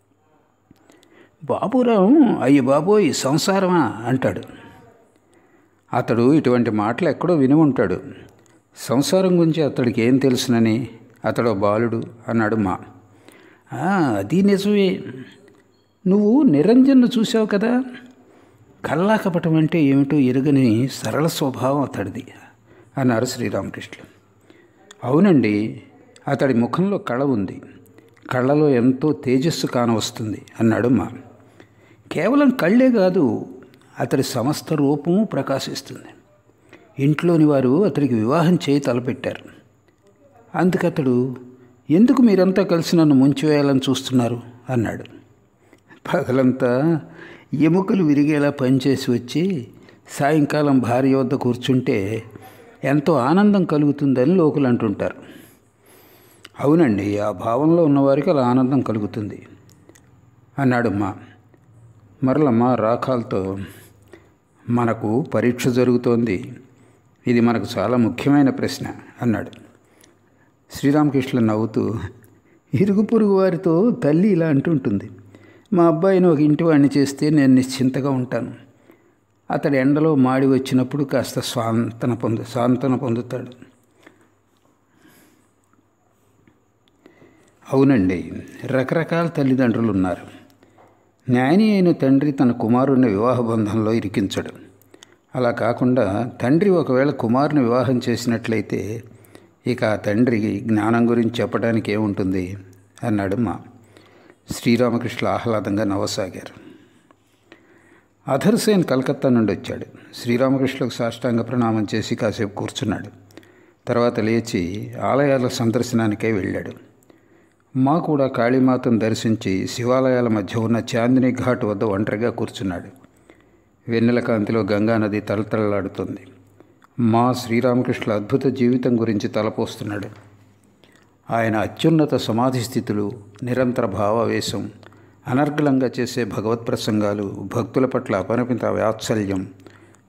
బాబురావు అయ్యి బాబోయ్ సంసారమా అంటాడు అతడు ఇటువంటి మాటలు ఎక్కడో విని ఉంటాడు సంసారం గురించి అతడికి ఏం తెలుసునని అతడు బాలుడు అన్నాడు మా అది నిజమే నువ్వు నిరంజన్ను చూసావు కదా కల్లాకపటం అంటే ఏమిటో ఎరుగని సరళ స్వభావం అతడిది అన్నారు శ్రీరామకృష్ణులు అవునండి అతడి ముఖంలో కళ ఉంది కళ్ళలో ఎంతో తేజస్సు కానవస్తుంది అన్నాడు మా కేవలం కళ్ళే కాదు అతడి సమస్త రూపము ప్రకాశిస్తుంది ఇంట్లోని వారు అతడికి వివాహం చేయి తలపెట్టారు అందుకతడు ఎందుకు మీరంతా కలిసి నన్ను ముంచివేయాలని చూస్తున్నారు అన్నాడు పగలంతా ఎముకలు విరిగేలా పనిచేసి వచ్చి సాయంకాలం భార్య వద్ద కూర్చుంటే ఎంతో ఆనందం కలుగుతుందని లోకులు అంటుంటారు అవునండి ఆ భావంలో ఉన్నవారికి అలా ఆనందం కలుగుతుంది అన్నాడు మా మరలమ్మ రాఖాలతో మనకు పరీక్ష జరుగుతోంది ఇది మనకు చాలా ముఖ్యమైన ప్రశ్న అన్నాడు శ్రీరామకృష్ణ నవ్వుతూ ఇరుగు పొరుగు వారితో తల్లి ఇలా అంటుంటుంది మా అబ్బాయిని ఒక ఇంటి వాడిని చేస్తే నేను నిశ్చింతగా ఉంటాను అతడు ఎండలో మాడి వచ్చినప్పుడు కాస్త స్వాంతన పొందు సాంతన పొందుతాడు అవునండి రకరకాల తల్లిదండ్రులు ఉన్నారు జ్ఞాని అయిన తండ్రి తన కుమారుడిని వివాహ బంధంలో ఇరికించడు అలా కాకుండా తండ్రి ఒకవేళ కుమారుని వివాహం చేసినట్లయితే ఇక ఆ తండ్రికి జ్ఞానం గురించి చెప్పడానికి ఏముంటుంది అన్నాడు మా శ్రీరామకృష్ణ ఆహ్లాదంగా నవ్వసాగారు అధర్సేన్ కలకత్తా నుండి వచ్చాడు శ్రీరామకృష్ణకు సాష్టాంగ ప్రణామం చేసి కాసేపు కూర్చున్నాడు తర్వాత లేచి ఆలయాల సందర్శనానికై వెళ్ళాడు మా కూడా కాళీమాతను దర్శించి శివాలయాల మధ్య ఉన్న చాందిని ఘాట్ వద్ద ఒంటరిగా కూర్చున్నాడు వెన్నెల కాంతిలో గంగానది తలతలలాడుతుంది మా శ్రీరామకృష్ణుల అద్భుత జీవితం గురించి తలపోస్తున్నాడు ఆయన అత్యున్నత సమాధి స్థితులు నిరంతర భావావేశం అనర్గళంగా చేసే భగవత్ ప్రసంగాలు భక్తుల పట్ల అపరిమిత వాత్సల్యం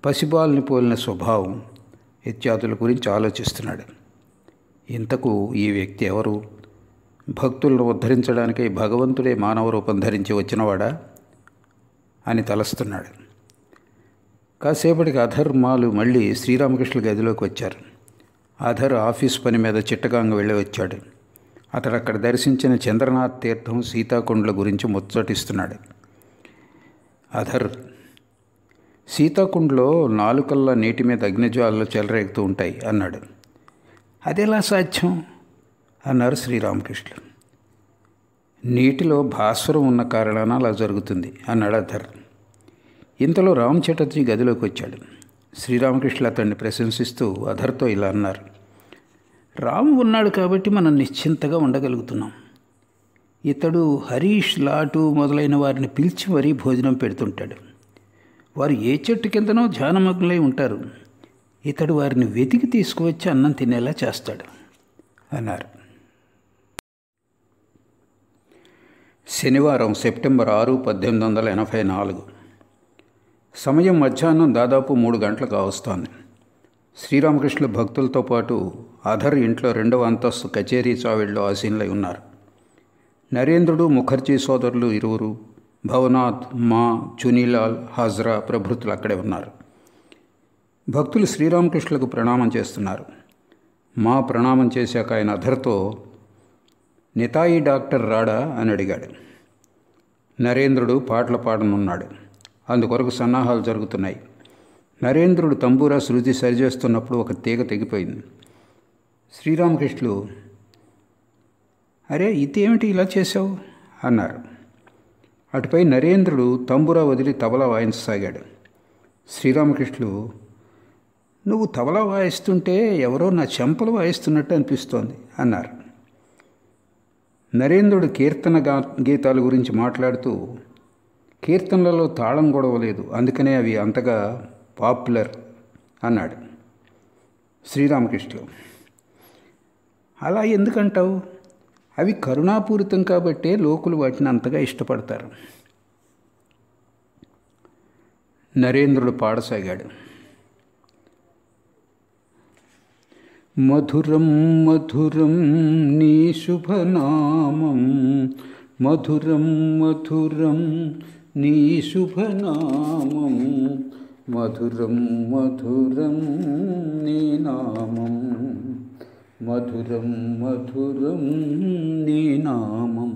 పసిబాల్ని పోలిన స్వభావం ఇత్యాదుల గురించి ఆలోచిస్తున్నాడు ఇంతకు ఈ వ్యక్తి ఎవరు భక్తులను ఉద్ధరించడానికి భగవంతుడే మానవ రూపం ధరించి వచ్చినవాడా అని తలస్తున్నాడు కాసేపటికి అధర్మాలు మళ్ళీ శ్రీరామకృష్ణ గదిలోకి వచ్చారు అధర్ ఆఫీస్ పని మీద చిట్టగాంగ వెళ్ళి వచ్చాడు అతడు అక్కడ దర్శించిన చంద్రనాథ్ తీర్థం సీతాకుండ్ల గురించి ముచ్చటిస్తున్నాడు అధర్ సీతాకుండ్లో నాలుకల్లా నీటి మీద అగ్నిజ్వాలలు చెలరేగుతూ ఉంటాయి అన్నాడు అదెలా సాధ్యం అన్నారు శ్రీరామకృష్ణుడు నీటిలో భాస్వరం ఉన్న కారణాన అలా జరుగుతుంది అన్నాడు అధర్ ఇంతలో రామ్ చటర్జీ గదిలోకి వచ్చాడు శ్రీరామకృష్ణ అతన్ని ప్రశంసిస్తూ అధర్తో ఇలా అన్నారు రాము ఉన్నాడు కాబట్టి మనం నిశ్చింతగా ఉండగలుగుతున్నాం ఇతడు హరీష్ లాటు మొదలైన వారిని పిలిచి మరీ భోజనం పెడుతుంటాడు వారు ఏ చెట్టు కిందనో ధ్యానమగ్నులై ఉంటారు ఇతడు వారిని వెతికి తీసుకువచ్చి అన్నం తినేలా చేస్తాడు అన్నారు శనివారం సెప్టెంబర్ ఆరు పద్దెనిమిది వందల ఎనభై నాలుగు సమయం మధ్యాహ్నం దాదాపు మూడు గంటలకు వస్తోంది శ్రీరామకృష్ణ భక్తులతో పాటు అధర్ ఇంట్లో రెండవ అంతస్తు కచేరీ చావిడిలో ఆసీనులై ఉన్నారు నరేంద్రుడు ముఖర్జీ సోదరులు ఇరువురు భవనాథ్ మా చునీలాల్ హాజ్రా ప్రభృతులు అక్కడే ఉన్నారు భక్తులు శ్రీరామకృష్ణులకు ప్రణామం చేస్తున్నారు మా ప్రణామం చేశాక ఆయన అధర్తో నితాయి డాక్టర్ రాడా అని అడిగాడు నరేంద్రుడు పాటలు పాడనున్నాడు అందుకొరకు సన్నాహాలు జరుగుతున్నాయి నరేంద్రుడు తంబూరా శృతి సరిచేస్తున్నప్పుడు ఒక తీగ తెగిపోయింది శ్రీరామకృష్ణులు అరే ఇదేమిటి ఇలా చేశావు అన్నారు అటుపై నరేంద్రుడు తంబురా వదిలి తబలా వాయించసాగాడు శ్రీరామకృష్ణులు నువ్వు తబలా వాయిస్తుంటే ఎవరో నా చెంపలు వాయిస్తున్నట్టు అనిపిస్తోంది అన్నారు నరేంద్రుడు కీర్తన గా గీతాల గురించి మాట్లాడుతూ కీర్తనలలో తాళం గొడవలేదు అందుకనే అవి అంతగా పాపులర్ అన్నాడు శ్రీరామకృష్ణులు అలా ఎందుకంటావు అవి కరుణాపూరితం కాబట్టే లోకులు వాటిని అంతగా ఇష్టపడతారు నరేంద్రుడు పాడసాగాడు మధురం మధురం నీ శుభనామం మధురం మధురం నీ శుభనామం మధురం మధురం నీ నామం మధురం మధురం నీ నామం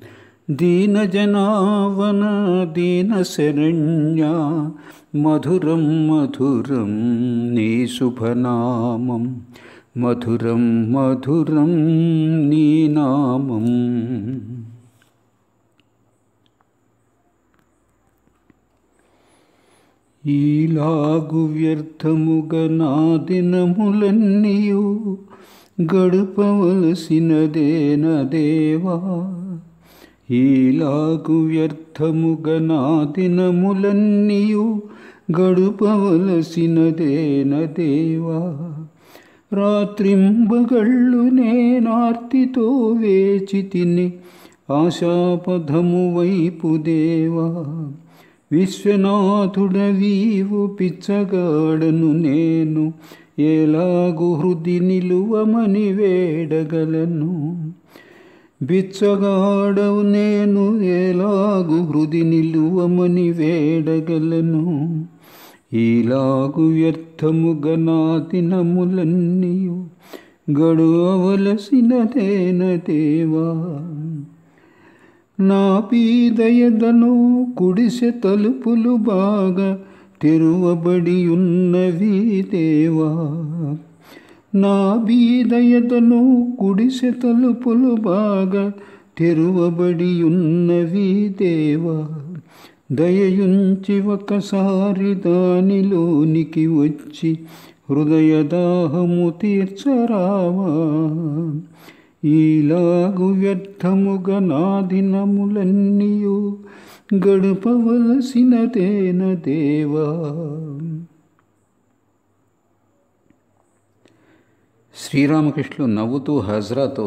దీనజనావన దీన శరణ్య మధురం మధురం నీ శుభనామం మధురం మధురం నీ నామం ఈలాగు వ్యర్థముగా నా దినములన్నీయు గడపవలసినదేన దేవా ఈలాగు వ్యర్థముగా నా దినములన్నీయు గడుపవలసినదేన దేవా రాత్రింబగళ్ళు నేనార్తితో వేచి తిని ఆశాపథము వైపు దేవా విశ్వనాథుడవీవు పిచ్చగాడను నేను ఎలాగు హృది నిలువమని వేడగలను బిచ్చగాడవు నేను ఎలాగు హృది నిలువమని వేడగలను ఈలాగు వ్యర్థముగా నా దినములన్నీయు గడువవలసినదేన దేవా నా పీదయదను కుడిసె తలుపులు బాగా తెరువబడి ఉన్నవి దేవా నా బీదయదను కుడిసె తలుపులు బాగా తెరువబడి ఉన్నవి దేవా దయయుంచి ఒకసారి దానిలోనికి వచ్చి హృదయదాహము తీర్చరావా ఈలాగు వ్యర్థముగా నా దినములన్నీయు గడపవలసినదేన దేవా శ్రీరామకృష్ణులు నవ్వుతూ హజ్రాతో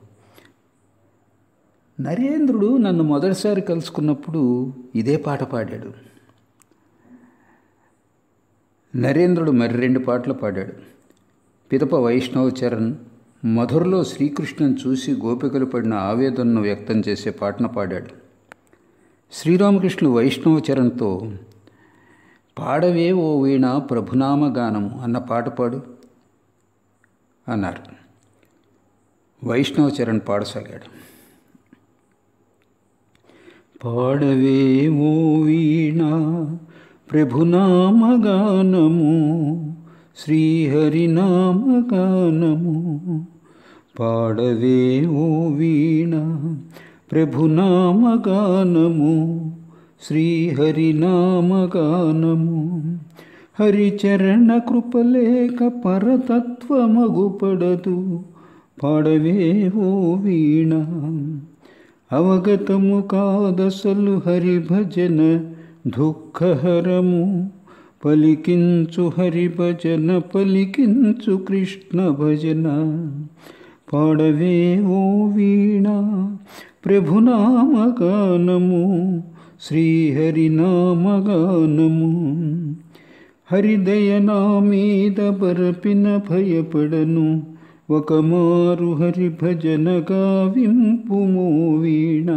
నరేంద్రుడు నన్ను మొదటిసారి కలుసుకున్నప్పుడు ఇదే పాట పాడాడు నరేంద్రుడు మరి రెండు పాటలు పాడాడు పిదప వైష్ణవ చరణ్ మధురలో శ్రీకృష్ణుని చూసి గోపికలు పడిన ఆవేదనను వ్యక్తం చేసే పాటను పాడాడు శ్రీరామకృష్ణులు వైష్ణవ చరణ్తో పాడవే ఓ వీణ ప్రభునామ గానము అన్న పాట పాడు అన్నారు వైష్ణవ చరణ్ పాడసాగాడు పాడవే ఓ వీణ ప్రభునామగానము శ్రీహరినామగానము పాడవే ఓ వీణ ప్రభునామగానము శ్రీహరినామగానము హరిచరణ కృపలేక పరతత్వమగుపడదు పాడవే ఓ వీణ అవగతము కాదసలు హరిభజన దుఃఖహరము పలికించు హరిభజన పలికించు కృష్ణ భజన పాడవే ఓ వీణ ప్రభునామగానము శ్రీహరినామగానము హరిదయ నా మీద బరపిన భయపడను ఒక మారు హరి భజన గావింపుమో వీణ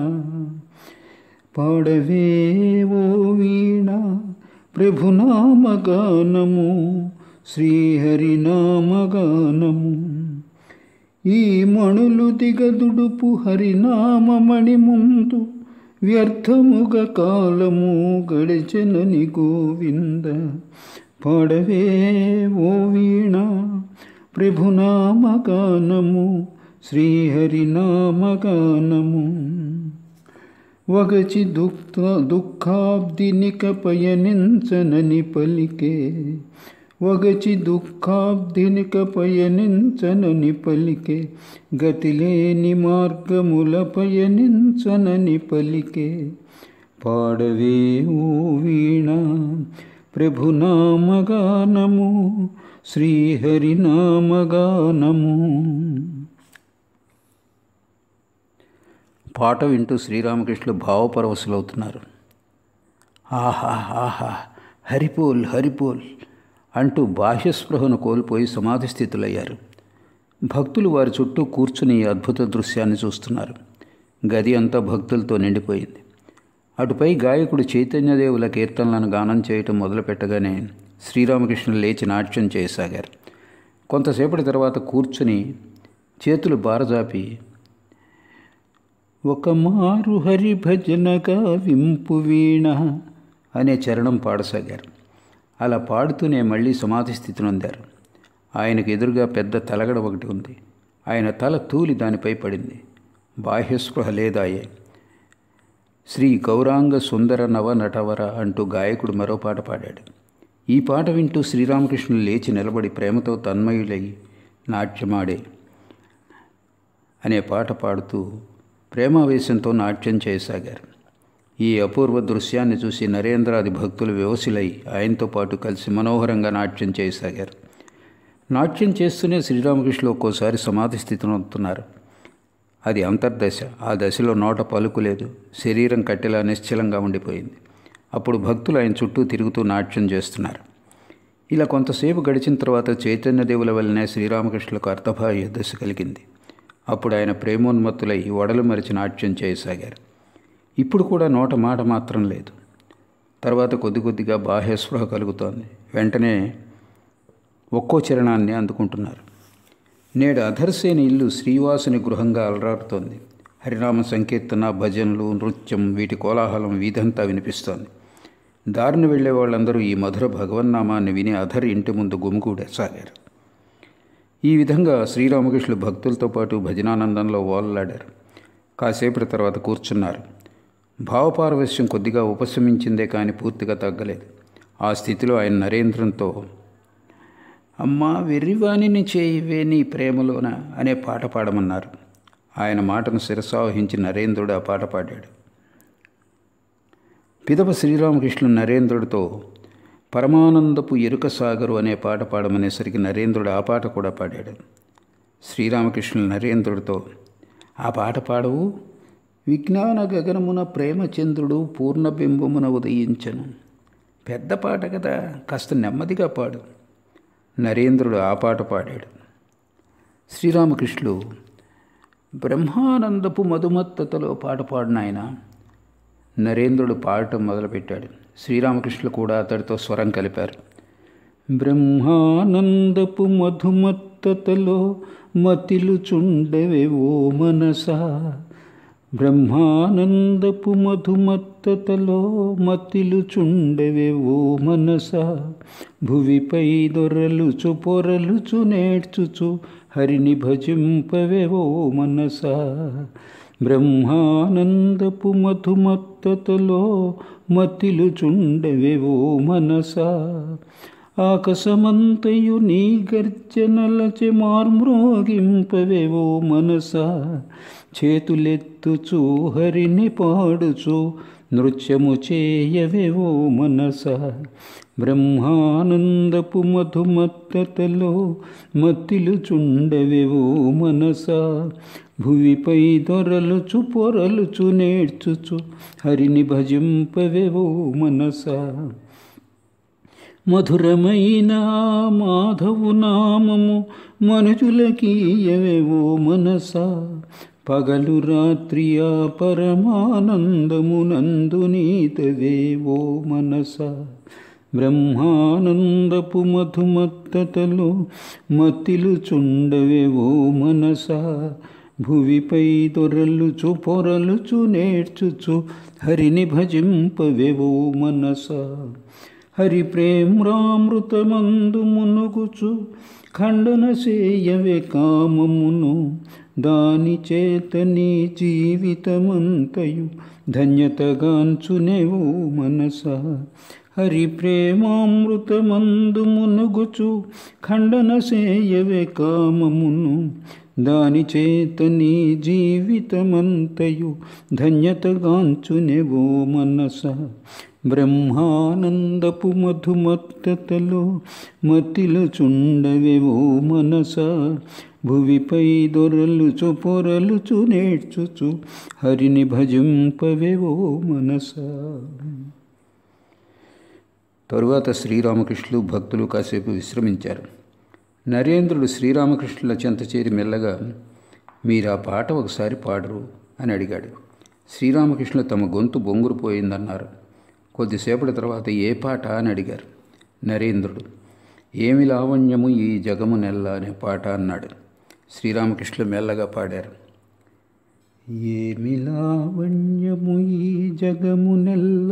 పాడవే ఓ వీణ ప్రభునామగానము శ్రీహరినామగానము ఈ మణులు దిగదుడుపు హరినామమణి ముందు వ్యర్థముగ కాలము గడిచెనని గోవింద పాడవే ఓ వీణ ప్రభునామగానము శ్రీహరినామగానము వగచి దుఃఖ దుఃఖాబ్దినిక పయనించనని పలికే వగచి దుఃఖాబ్దినిక పయనించనని పలికే గతిలేని మార్గముల పయనించనని పలికే పాడవే ఓ వీణ ప్రభునామగానము శ్రీహరినామగానము పాట వింటూ శ్రీరామకృష్ణులు భావపరవశులవుతున్నారు ఆహా ఆహా హరిపోల్ హరిపోల్ అంటూ బాహ్యస్పృహను కోల్పోయి సమాధి స్థితులయ్యారు భక్తులు వారి చుట్టూ కూర్చుని ఈ అద్భుత దృశ్యాన్ని చూస్తున్నారు గది అంతా భక్తులతో నిండిపోయింది అటుపై గాయకుడు చైతన్యదేవుల కీర్తనలను గానం చేయటం మొదలుపెట్టగానే శ్రీరామకృష్ణులు లేచి నాట్యం చేయసాగారు కొంతసేపటి తర్వాత కూర్చుని చేతులు బారజాపి ఒక మారు హరి భజనగా వింపు వీణ అనే చరణం పాడసాగారు అలా పాడుతూనే మళ్ళీ సమాధి స్థితి నొందారు ఆయనకు ఎదురుగా పెద్ద తలగడ ఒకటి ఉంది ఆయన తల తూలి దానిపై పడింది బాహ్యస్పృహ లేదాయే శ్రీ గౌరాంగ సుందర నవ నటవర అంటూ గాయకుడు మరో పాట పాడాడు ఈ పాట వింటూ శ్రీరామకృష్ణులు లేచి నిలబడి ప్రేమతో తన్మయులై నాట్యమాడే అనే పాట పాడుతూ ప్రేమావేశంతో నాట్యం చేయసాగారు ఈ అపూర్వ దృశ్యాన్ని చూసి నరేంద్రాది భక్తులు వివసిలై ఆయనతో పాటు కలిసి మనోహరంగా నాట్యం చేయసాగారు నాట్యం చేస్తూనే శ్రీరామకృష్ణులు ఒక్కోసారి సమాధి స్థితిని వస్తున్నారు అది అంతర్దశ ఆ దశలో నోట పలుకు లేదు శరీరం కట్టెలా నిశ్చలంగా ఉండిపోయింది అప్పుడు భక్తులు ఆయన చుట్టూ తిరుగుతూ నాట్యం చేస్తున్నారు ఇలా కొంతసేపు గడిచిన తర్వాత చైతన్యదేవుల వల్లనే శ్రీరామకృష్ణులకు అర్థభాయ దశ కలిగింది అప్పుడు ఆయన ప్రేమోన్మత్తులై వడలు మరిచి నాట్యం చేయసాగారు ఇప్పుడు కూడా నోట మాట మాత్రం లేదు తర్వాత కొద్ది కొద్దిగా బాహ్యస్పృహ కలుగుతోంది వెంటనే ఒక్కో చరణాన్ని అందుకుంటున్నారు నేడు అధర్సేని ఇల్లు శ్రీవాసుని గృహంగా అలరారుతోంది హరినామ సంకీర్తన భజనలు నృత్యం వీటి కోలాహలం వీధంతా వినిపిస్తోంది దారిని వెళ్లే వాళ్ళందరూ ఈ మధుర భగవన్నామాన్ని విని అధర్ ఇంటి ముందు గుమిగూడసాగారు ఈ విధంగా శ్రీరామకృష్ణులు భక్తులతో పాటు భజనానందంలో ఓలలాడారు కాసేపటి తర్వాత కూర్చున్నారు భావపారవశ్యం కొద్దిగా ఉపశమించిందే కానీ పూర్తిగా తగ్గలేదు ఆ స్థితిలో ఆయన నరేంద్రంతో అమ్మా వెర్రివాణిని చేయివే నీ ప్రేమలోన అనే పాట పాడమన్నారు ఆయన మాటను శిరసావహించి నరేంద్రుడు ఆ పాట పాడాడు పిదప శ్రీరామకృష్ణుడు నరేంద్రుడితో పరమానందపు ఎరుక సాగరు అనే పాట పాడమనేసరికి నరేంద్రుడు ఆ పాట కూడా పాడాడు శ్రీరామకృష్ణులు నరేంద్రుడితో ఆ పాట పాడవు విజ్ఞాన గగనమున ప్రేమచంద్రుడు పూర్ణబింబమున ఉదయించను పెద్ద పాట కదా కాస్త నెమ్మదిగా పాడు నరేంద్రుడు ఆ పాట పాడాడు శ్రీరామకృష్ణులు బ్రహ్మానందపు మధుమత్తతలో పాట పాడిన ఆయన నరేంద్రుడు పాడటం మొదలుపెట్టాడు శ్రీరామకృష్ణులు కూడా అతడితో స్వరం కలిపారు బ్రహ్మానందపు మధుమత్తతలో మతిలు చుండవే ఓ మనసా బ్రహ్మానందపు మధుమత్తతలో మతిలు చుండవే ఓ మనస భువిపై దొరలుచు పొరలుచు నేర్చుచు హరిని భజింపవే ఓ మనస బ్రహ్మానందపు మధుమత్తతలో మతిలు చుండవే ఓ మనస ఆకాశమంతయు నీ గర్జనలచె మార్మ్రోగింపవే ఓ మనస చేతులెత్తుచు హరిని పాడుచు నృత్యము చేయవేవో మనస బ్రహ్మానందపు మధుమత్తతలో మత్తిలు చుండవేవో మనస భువిపై దొరలుచు పొరలుచు నేర్చుచు హరిని భజింపవేవో మనస మధురమైన మాధవు నామము మనుజులకీయవేవో మనస పగలు రాత్రియా పరమానందము నందు నీతవేవో మనస బ్రహ్మానందపు మధుమత్తతలో మతిలు చుండవేవో మనస భువిపై దొరలుచు పొరలుచు నేర్చుచు హరిని భజింపవేవో మనస హరి ప్రేమ్రామృతమందు మునుగుచు ఖండన చేయవే కామమును దాని చేత నీ జీవితమంతయు ధన్యతగాంచునేవో మనస హరి ప్రేమామృతమందు మునుగుచు ఖండన చేయవే కామమును దాని చేత నీ జీవితమంతయు ధన్యతగాంచునేవో మనస బ్రహ్మానందపు మధుమత్తతలో మతిలు చుండవేవో మనస భువిపై దొరలుచు పొరలుచు నేర్చుచు హరిని భజింపవేవో మనస తరువాత శ్రీరామకృష్ణులు భక్తులు కాసేపు విశ్రమించారు నరేంద్రుడు శ్రీరామకృష్ణుల చెంత చేరి మెల్లగా మీరు ఆ పాట ఒకసారి పాడరు అని అడిగాడు శ్రీరామకృష్ణులు తమ గొంతు బొంగురుపోయిందన్నారు కొద్దిసేపటి తర్వాత ఏ పాట అని అడిగారు నరేంద్రుడు ఏమి లావణ్యము ఈ జగము నెల్ల అనే పాట అన్నాడు శ్రీరామకృష్ణులు మెల్లగా పాడారు ఏమి లావణ్యము ఈ జగము నెల్ల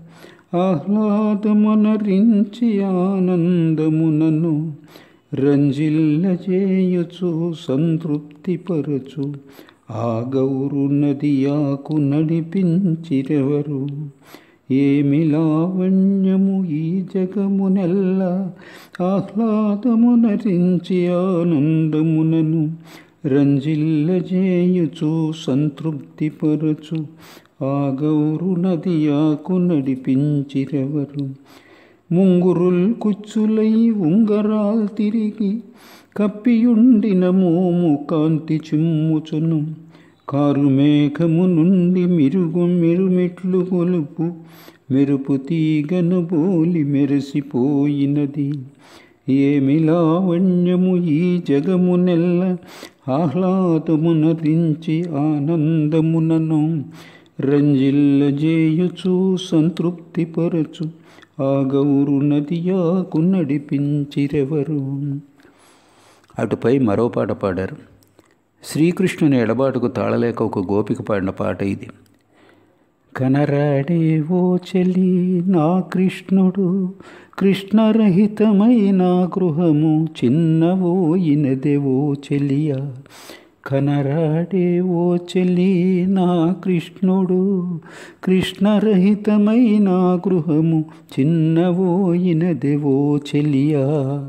ఆహ్లాదమునరించి ఆనందమునను రంజిల్ల చేయుచు సంతృప్తిపరచు ఆ గౌరు నదియాకు నడిపించిరెవరు ఏమి లావణ్యము ఈ జగమునెల్ల ఆహ్లాదమునరించి ఆనందమునను రంజిల్ల చేయుచు సంతృప్తిపరచు ఆ గౌరు నదియాకు నడిపించిరెవరు ముంగురుల్ కుచ్చులై ఉంగరాల్ తిరిగి కప్పియుండిన మోము కాంతి చిమ్ముచును కారు మేఘము నుండి మిరుగు మిరుమిట్లు గొలుపు మెరుపు తీగను బోలి మెరిసిపోయినది ఏమి లావణ్యము ఈ జగము నెల్ల ఆహ్లాదమునరించి ఆనందమునను రంజిల్ల జేయుచు సంతృప్తిపరచు ఆ గౌరు నదియాకు నడిపించిరెవరు అటుపై మరో పాట పాడారు శ్రీకృష్ణుని ఎడబాటుకు తాళలేక ఒక గోపిక పాడిన పాట ఇది కనరాడే ఓ చెలి నా కృష్ణుడు కృష్ణరహితమైన గృహము చిన్నవోయినదే ఓ చెలియా కనరాడే ఓ చెలి నా కృష్ణుడు కృష్ణరహితమైన గృహము చిన్నవోయినదే ఓ చెలియా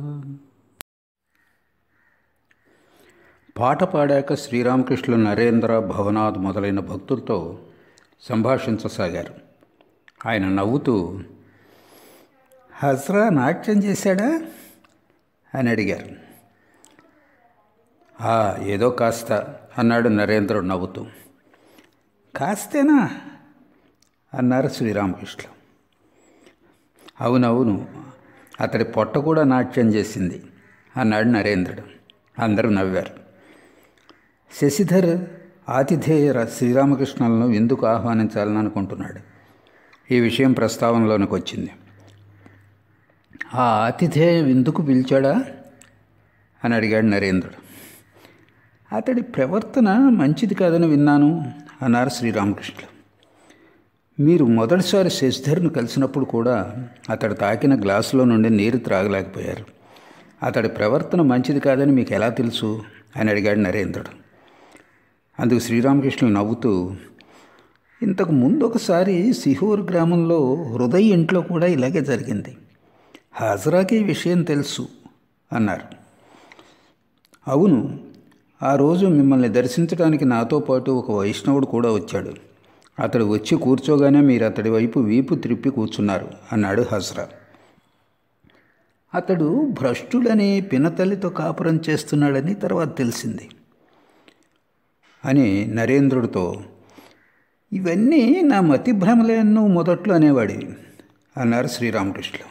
పాట పాడాక శ్రీరామకృష్ణులు నరేంద్ర భవనాథ్ మొదలైన భక్తులతో సంభాషించసాగారు ఆయన నవ్వుతూ హజ్రా నాట్యం చేశాడా అని అడిగారు "ఆ, ఏదో కాస్త అన్నాడు నరేంద్రుడు నవ్వుతూ కాస్తేనా అన్నారు శ్రీరామకృష్ణ అవునవును అతడి పొట్ట కూడా నాట్యం చేసింది అన్నాడు నరేంద్రుడు అందరూ నవ్వారు శశిధర్ ఆతిథేయ ర- శ్రీరామకృష్ణులను ఎందుకు ఆహ్వానించాలని అనుకుంటున్నాడు ఈ విషయం ప్రస్తావనలోనికి వచ్చింది ఆ ఆతిథేయం ఎందుకు పిలిచాడా అని అడిగాడు నరేంద్రుడు అతడి ప్రవర్తన మంచిది కాదని విన్నాను అన్నారు శ్రీరామకృష్ణులు మీరు మొదటిసారి శశిధర్ను కలిసినప్పుడు కూడా అతడు తాకిన గ్లాసులో నుండి నీరు త్రాగలేకపోయారు అతడి ప్రవర్తన మంచిది కాదని మీకు ఎలా తెలుసు అని అడిగాడు నరేంద్రుడు అందుకు శ్రీరామకృష్ణులు నవ్వుతూ ఇంతకు ముందు ఒకసారి సిహూర్ గ్రామంలో హృదయ్ ఇంట్లో కూడా ఇలాగే జరిగింది హాజరాకి ఈ విషయం తెలుసు అన్నారు అవును ఆ రోజు మిమ్మల్ని దర్శించడానికి నాతో పాటు ఒక వైష్ణవుడు కూడా వచ్చాడు అతడు వచ్చి కూర్చోగానే మీరు అతడి వైపు వీపు త్రిప్పి కూర్చున్నారు అన్నాడు హజ్రా అతడు భ్రష్టుడని పినతల్లితో కాపురం చేస్తున్నాడని తర్వాత తెలిసింది అని నరేంద్రుడితో ఇవన్నీ నా మతి భ్రమలే నువ్వు మొదట్లో అనేవాడివి అన్నారు శ్రీరామకృష్ణులు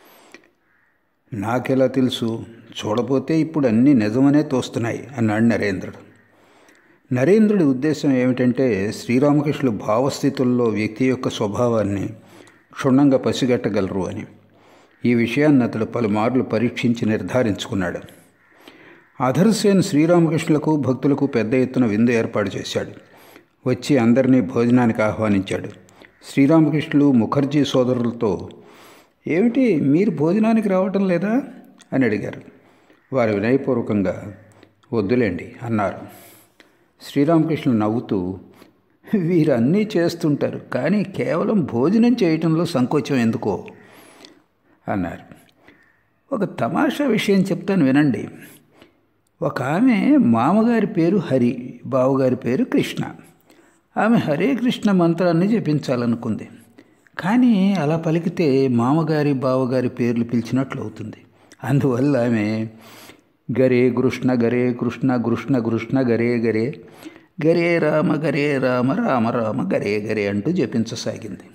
నాకెలా తెలుసు చూడపోతే ఇప్పుడు అన్నీ నిజమనే తోస్తున్నాయి అన్నాడు నరేంద్రుడు నరేంద్రుడి ఉద్దేశం ఏమిటంటే శ్రీరామకృష్ణులు భావస్థితుల్లో వ్యక్తి యొక్క స్వభావాన్ని క్షుణ్ణంగా పసిగట్టగలరు అని ఈ విషయాన్ని అతడు పలుమార్లు పరీక్షించి నిర్ధారించుకున్నాడు అధర్సేన్ శ్రీరామకృష్ణులకు భక్తులకు పెద్ద ఎత్తున విందు ఏర్పాటు చేశాడు వచ్చి అందరినీ భోజనానికి ఆహ్వానించాడు శ్రీరామకృష్ణులు ముఖర్జీ సోదరులతో ఏమిటి మీరు భోజనానికి రావటం లేదా అని అడిగారు వారు వినయపూర్వకంగా వద్దులేండి అన్నారు శ్రీరామకృష్ణులు నవ్వుతూ వీరు అన్నీ చేస్తుంటారు కానీ కేవలం భోజనం చేయటంలో సంకోచం ఎందుకో అన్నారు ఒక తమాషా విషయం చెప్తాను వినండి ఒక ఆమె మామగారి పేరు హరి బావగారి పేరు కృష్ణ ఆమె హరే కృష్ణ మంత్రాన్ని జపించాలనుకుంది కానీ అలా పలికితే మామగారి బావగారి పేర్లు పిలిచినట్లు అవుతుంది అందువల్ల ఆమె గరే కృష్ణ గరే కృష్ణ కృష్ణ కృష్ణ గరే గరే గరే రామ గరే రామ రామ రామ గరే గరే అంటూ జపించసాగింది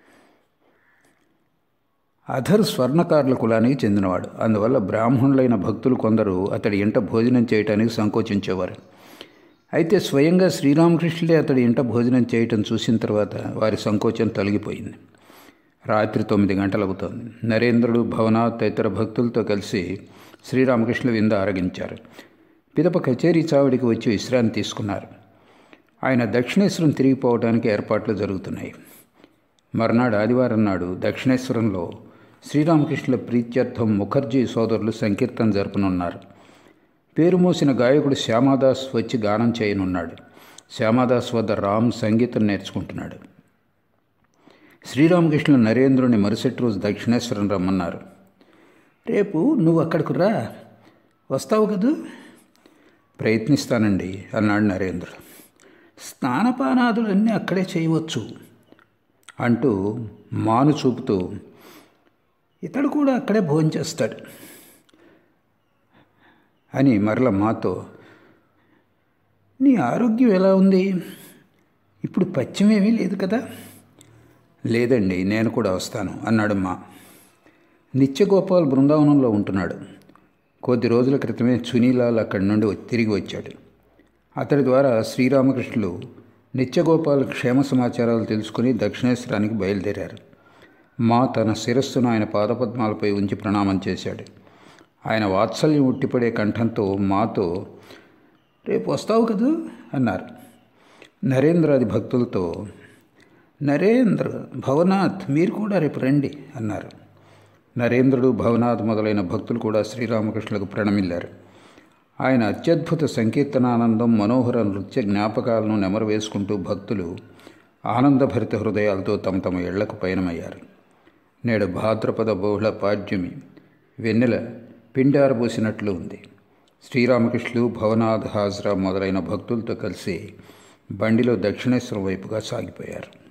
అధర్ స్వర్ణకారుల కులానికి చెందినవాడు అందువల్ల బ్రాహ్మణులైన భక్తులు కొందరు అతడి ఇంట భోజనం చేయటానికి సంకోచించేవారు అయితే స్వయంగా శ్రీరామకృష్ణులే అతడి ఇంట భోజనం చేయటం చూసిన తర్వాత వారి సంకోచం తొలగిపోయింది రాత్రి తొమ్మిది గంటలవుతోంది నరేంద్రుడు భవనాథ్ తదితర భక్తులతో కలిసి శ్రీరామకృష్ణ వింద ఆరగించారు పిదప కచేరీ చావడికి వచ్చి విశ్రాంతి తీసుకున్నారు ఆయన దక్షిణేశ్వరం తిరిగిపోవడానికి ఏర్పాట్లు జరుగుతున్నాయి మర్నాడు ఆదివారం నాడు దక్షిణేశ్వరంలో శ్రీరామకృష్ణుల ప్రీత్యర్థం ముఖర్జీ సోదరులు సంకీర్తన జరపనున్నారు పేరు మోసిన గాయకుడు శ్యామాదాస్ వచ్చి గానం చేయనున్నాడు శ్యామాదాస్ వద్ద రామ్ సంగీతం నేర్చుకుంటున్నాడు శ్రీరామకృష్ణులు నరేంద్రుని మరుసటి రోజు దక్షిణేశ్వరం రమ్మన్నారు రేపు నువ్వు అక్కడికి రా వస్తావు కదూ ప్రయత్నిస్తానండి అన్నాడు నరేంద్రుడు స్నానపానాదులన్నీ అక్కడే చేయవచ్చు అంటూ మాను చూపుతూ ఇతడు కూడా అక్కడే భోంచేస్తాడు అని మరల మాతో నీ ఆరోగ్యం ఎలా ఉంది ఇప్పుడు పచ్చిమేమీ లేదు కదా లేదండి నేను కూడా వస్తాను అన్నాడు మా నిత్యగోపాల్ బృందావనంలో ఉంటున్నాడు కొద్ది రోజుల క్రితమే చునీలాల్ అక్కడి నుండి వచ్చి- తిరిగి వచ్చాడు అతడి ద్వారా శ్రీరామకృష్ణులు నిత్యగోపాల్ క్షేమ సమాచారాలు తెలుసుకుని దక్షిణేశ్వరానికి బయలుదేరారు మా తన శిరస్సును ఆయన పాదపద్మాలపై ఉంచి ప్రణామం చేశాడు ఆయన వాత్సల్యం ఉట్టిపడే కంఠంతో మాతో రేపు వస్తావు కదూ అన్నారు నరేంద్రాది భక్తులతో నరేంద్ర భవనాథ్ మీరు కూడా రేపు రండి అన్నారు నరేంద్రుడు భవనాథ్ మొదలైన భక్తులు కూడా శ్రీరామకృష్ణులకు ప్రణమిల్లారు ఆయన అత్యద్భుత సంకీర్తనానందం మనోహర నృత్య జ్ఞాపకాలను నెమరు వేసుకుంటూ భక్తులు ఆనందభరిత హృదయాలతో తమ తమ ఇళ్లకు పయనమయ్యారు నేడు భాద్రపద బహుళ పాడ్యమి వెన్నెల పిండారబోసినట్లు ఉంది శ్రీరామకృష్ణులు భవనాథ్ హాజ్రా మొదలైన భక్తులతో కలిసి బండిలో దక్షిణేశ్వరం వైపుగా సాగిపోయారు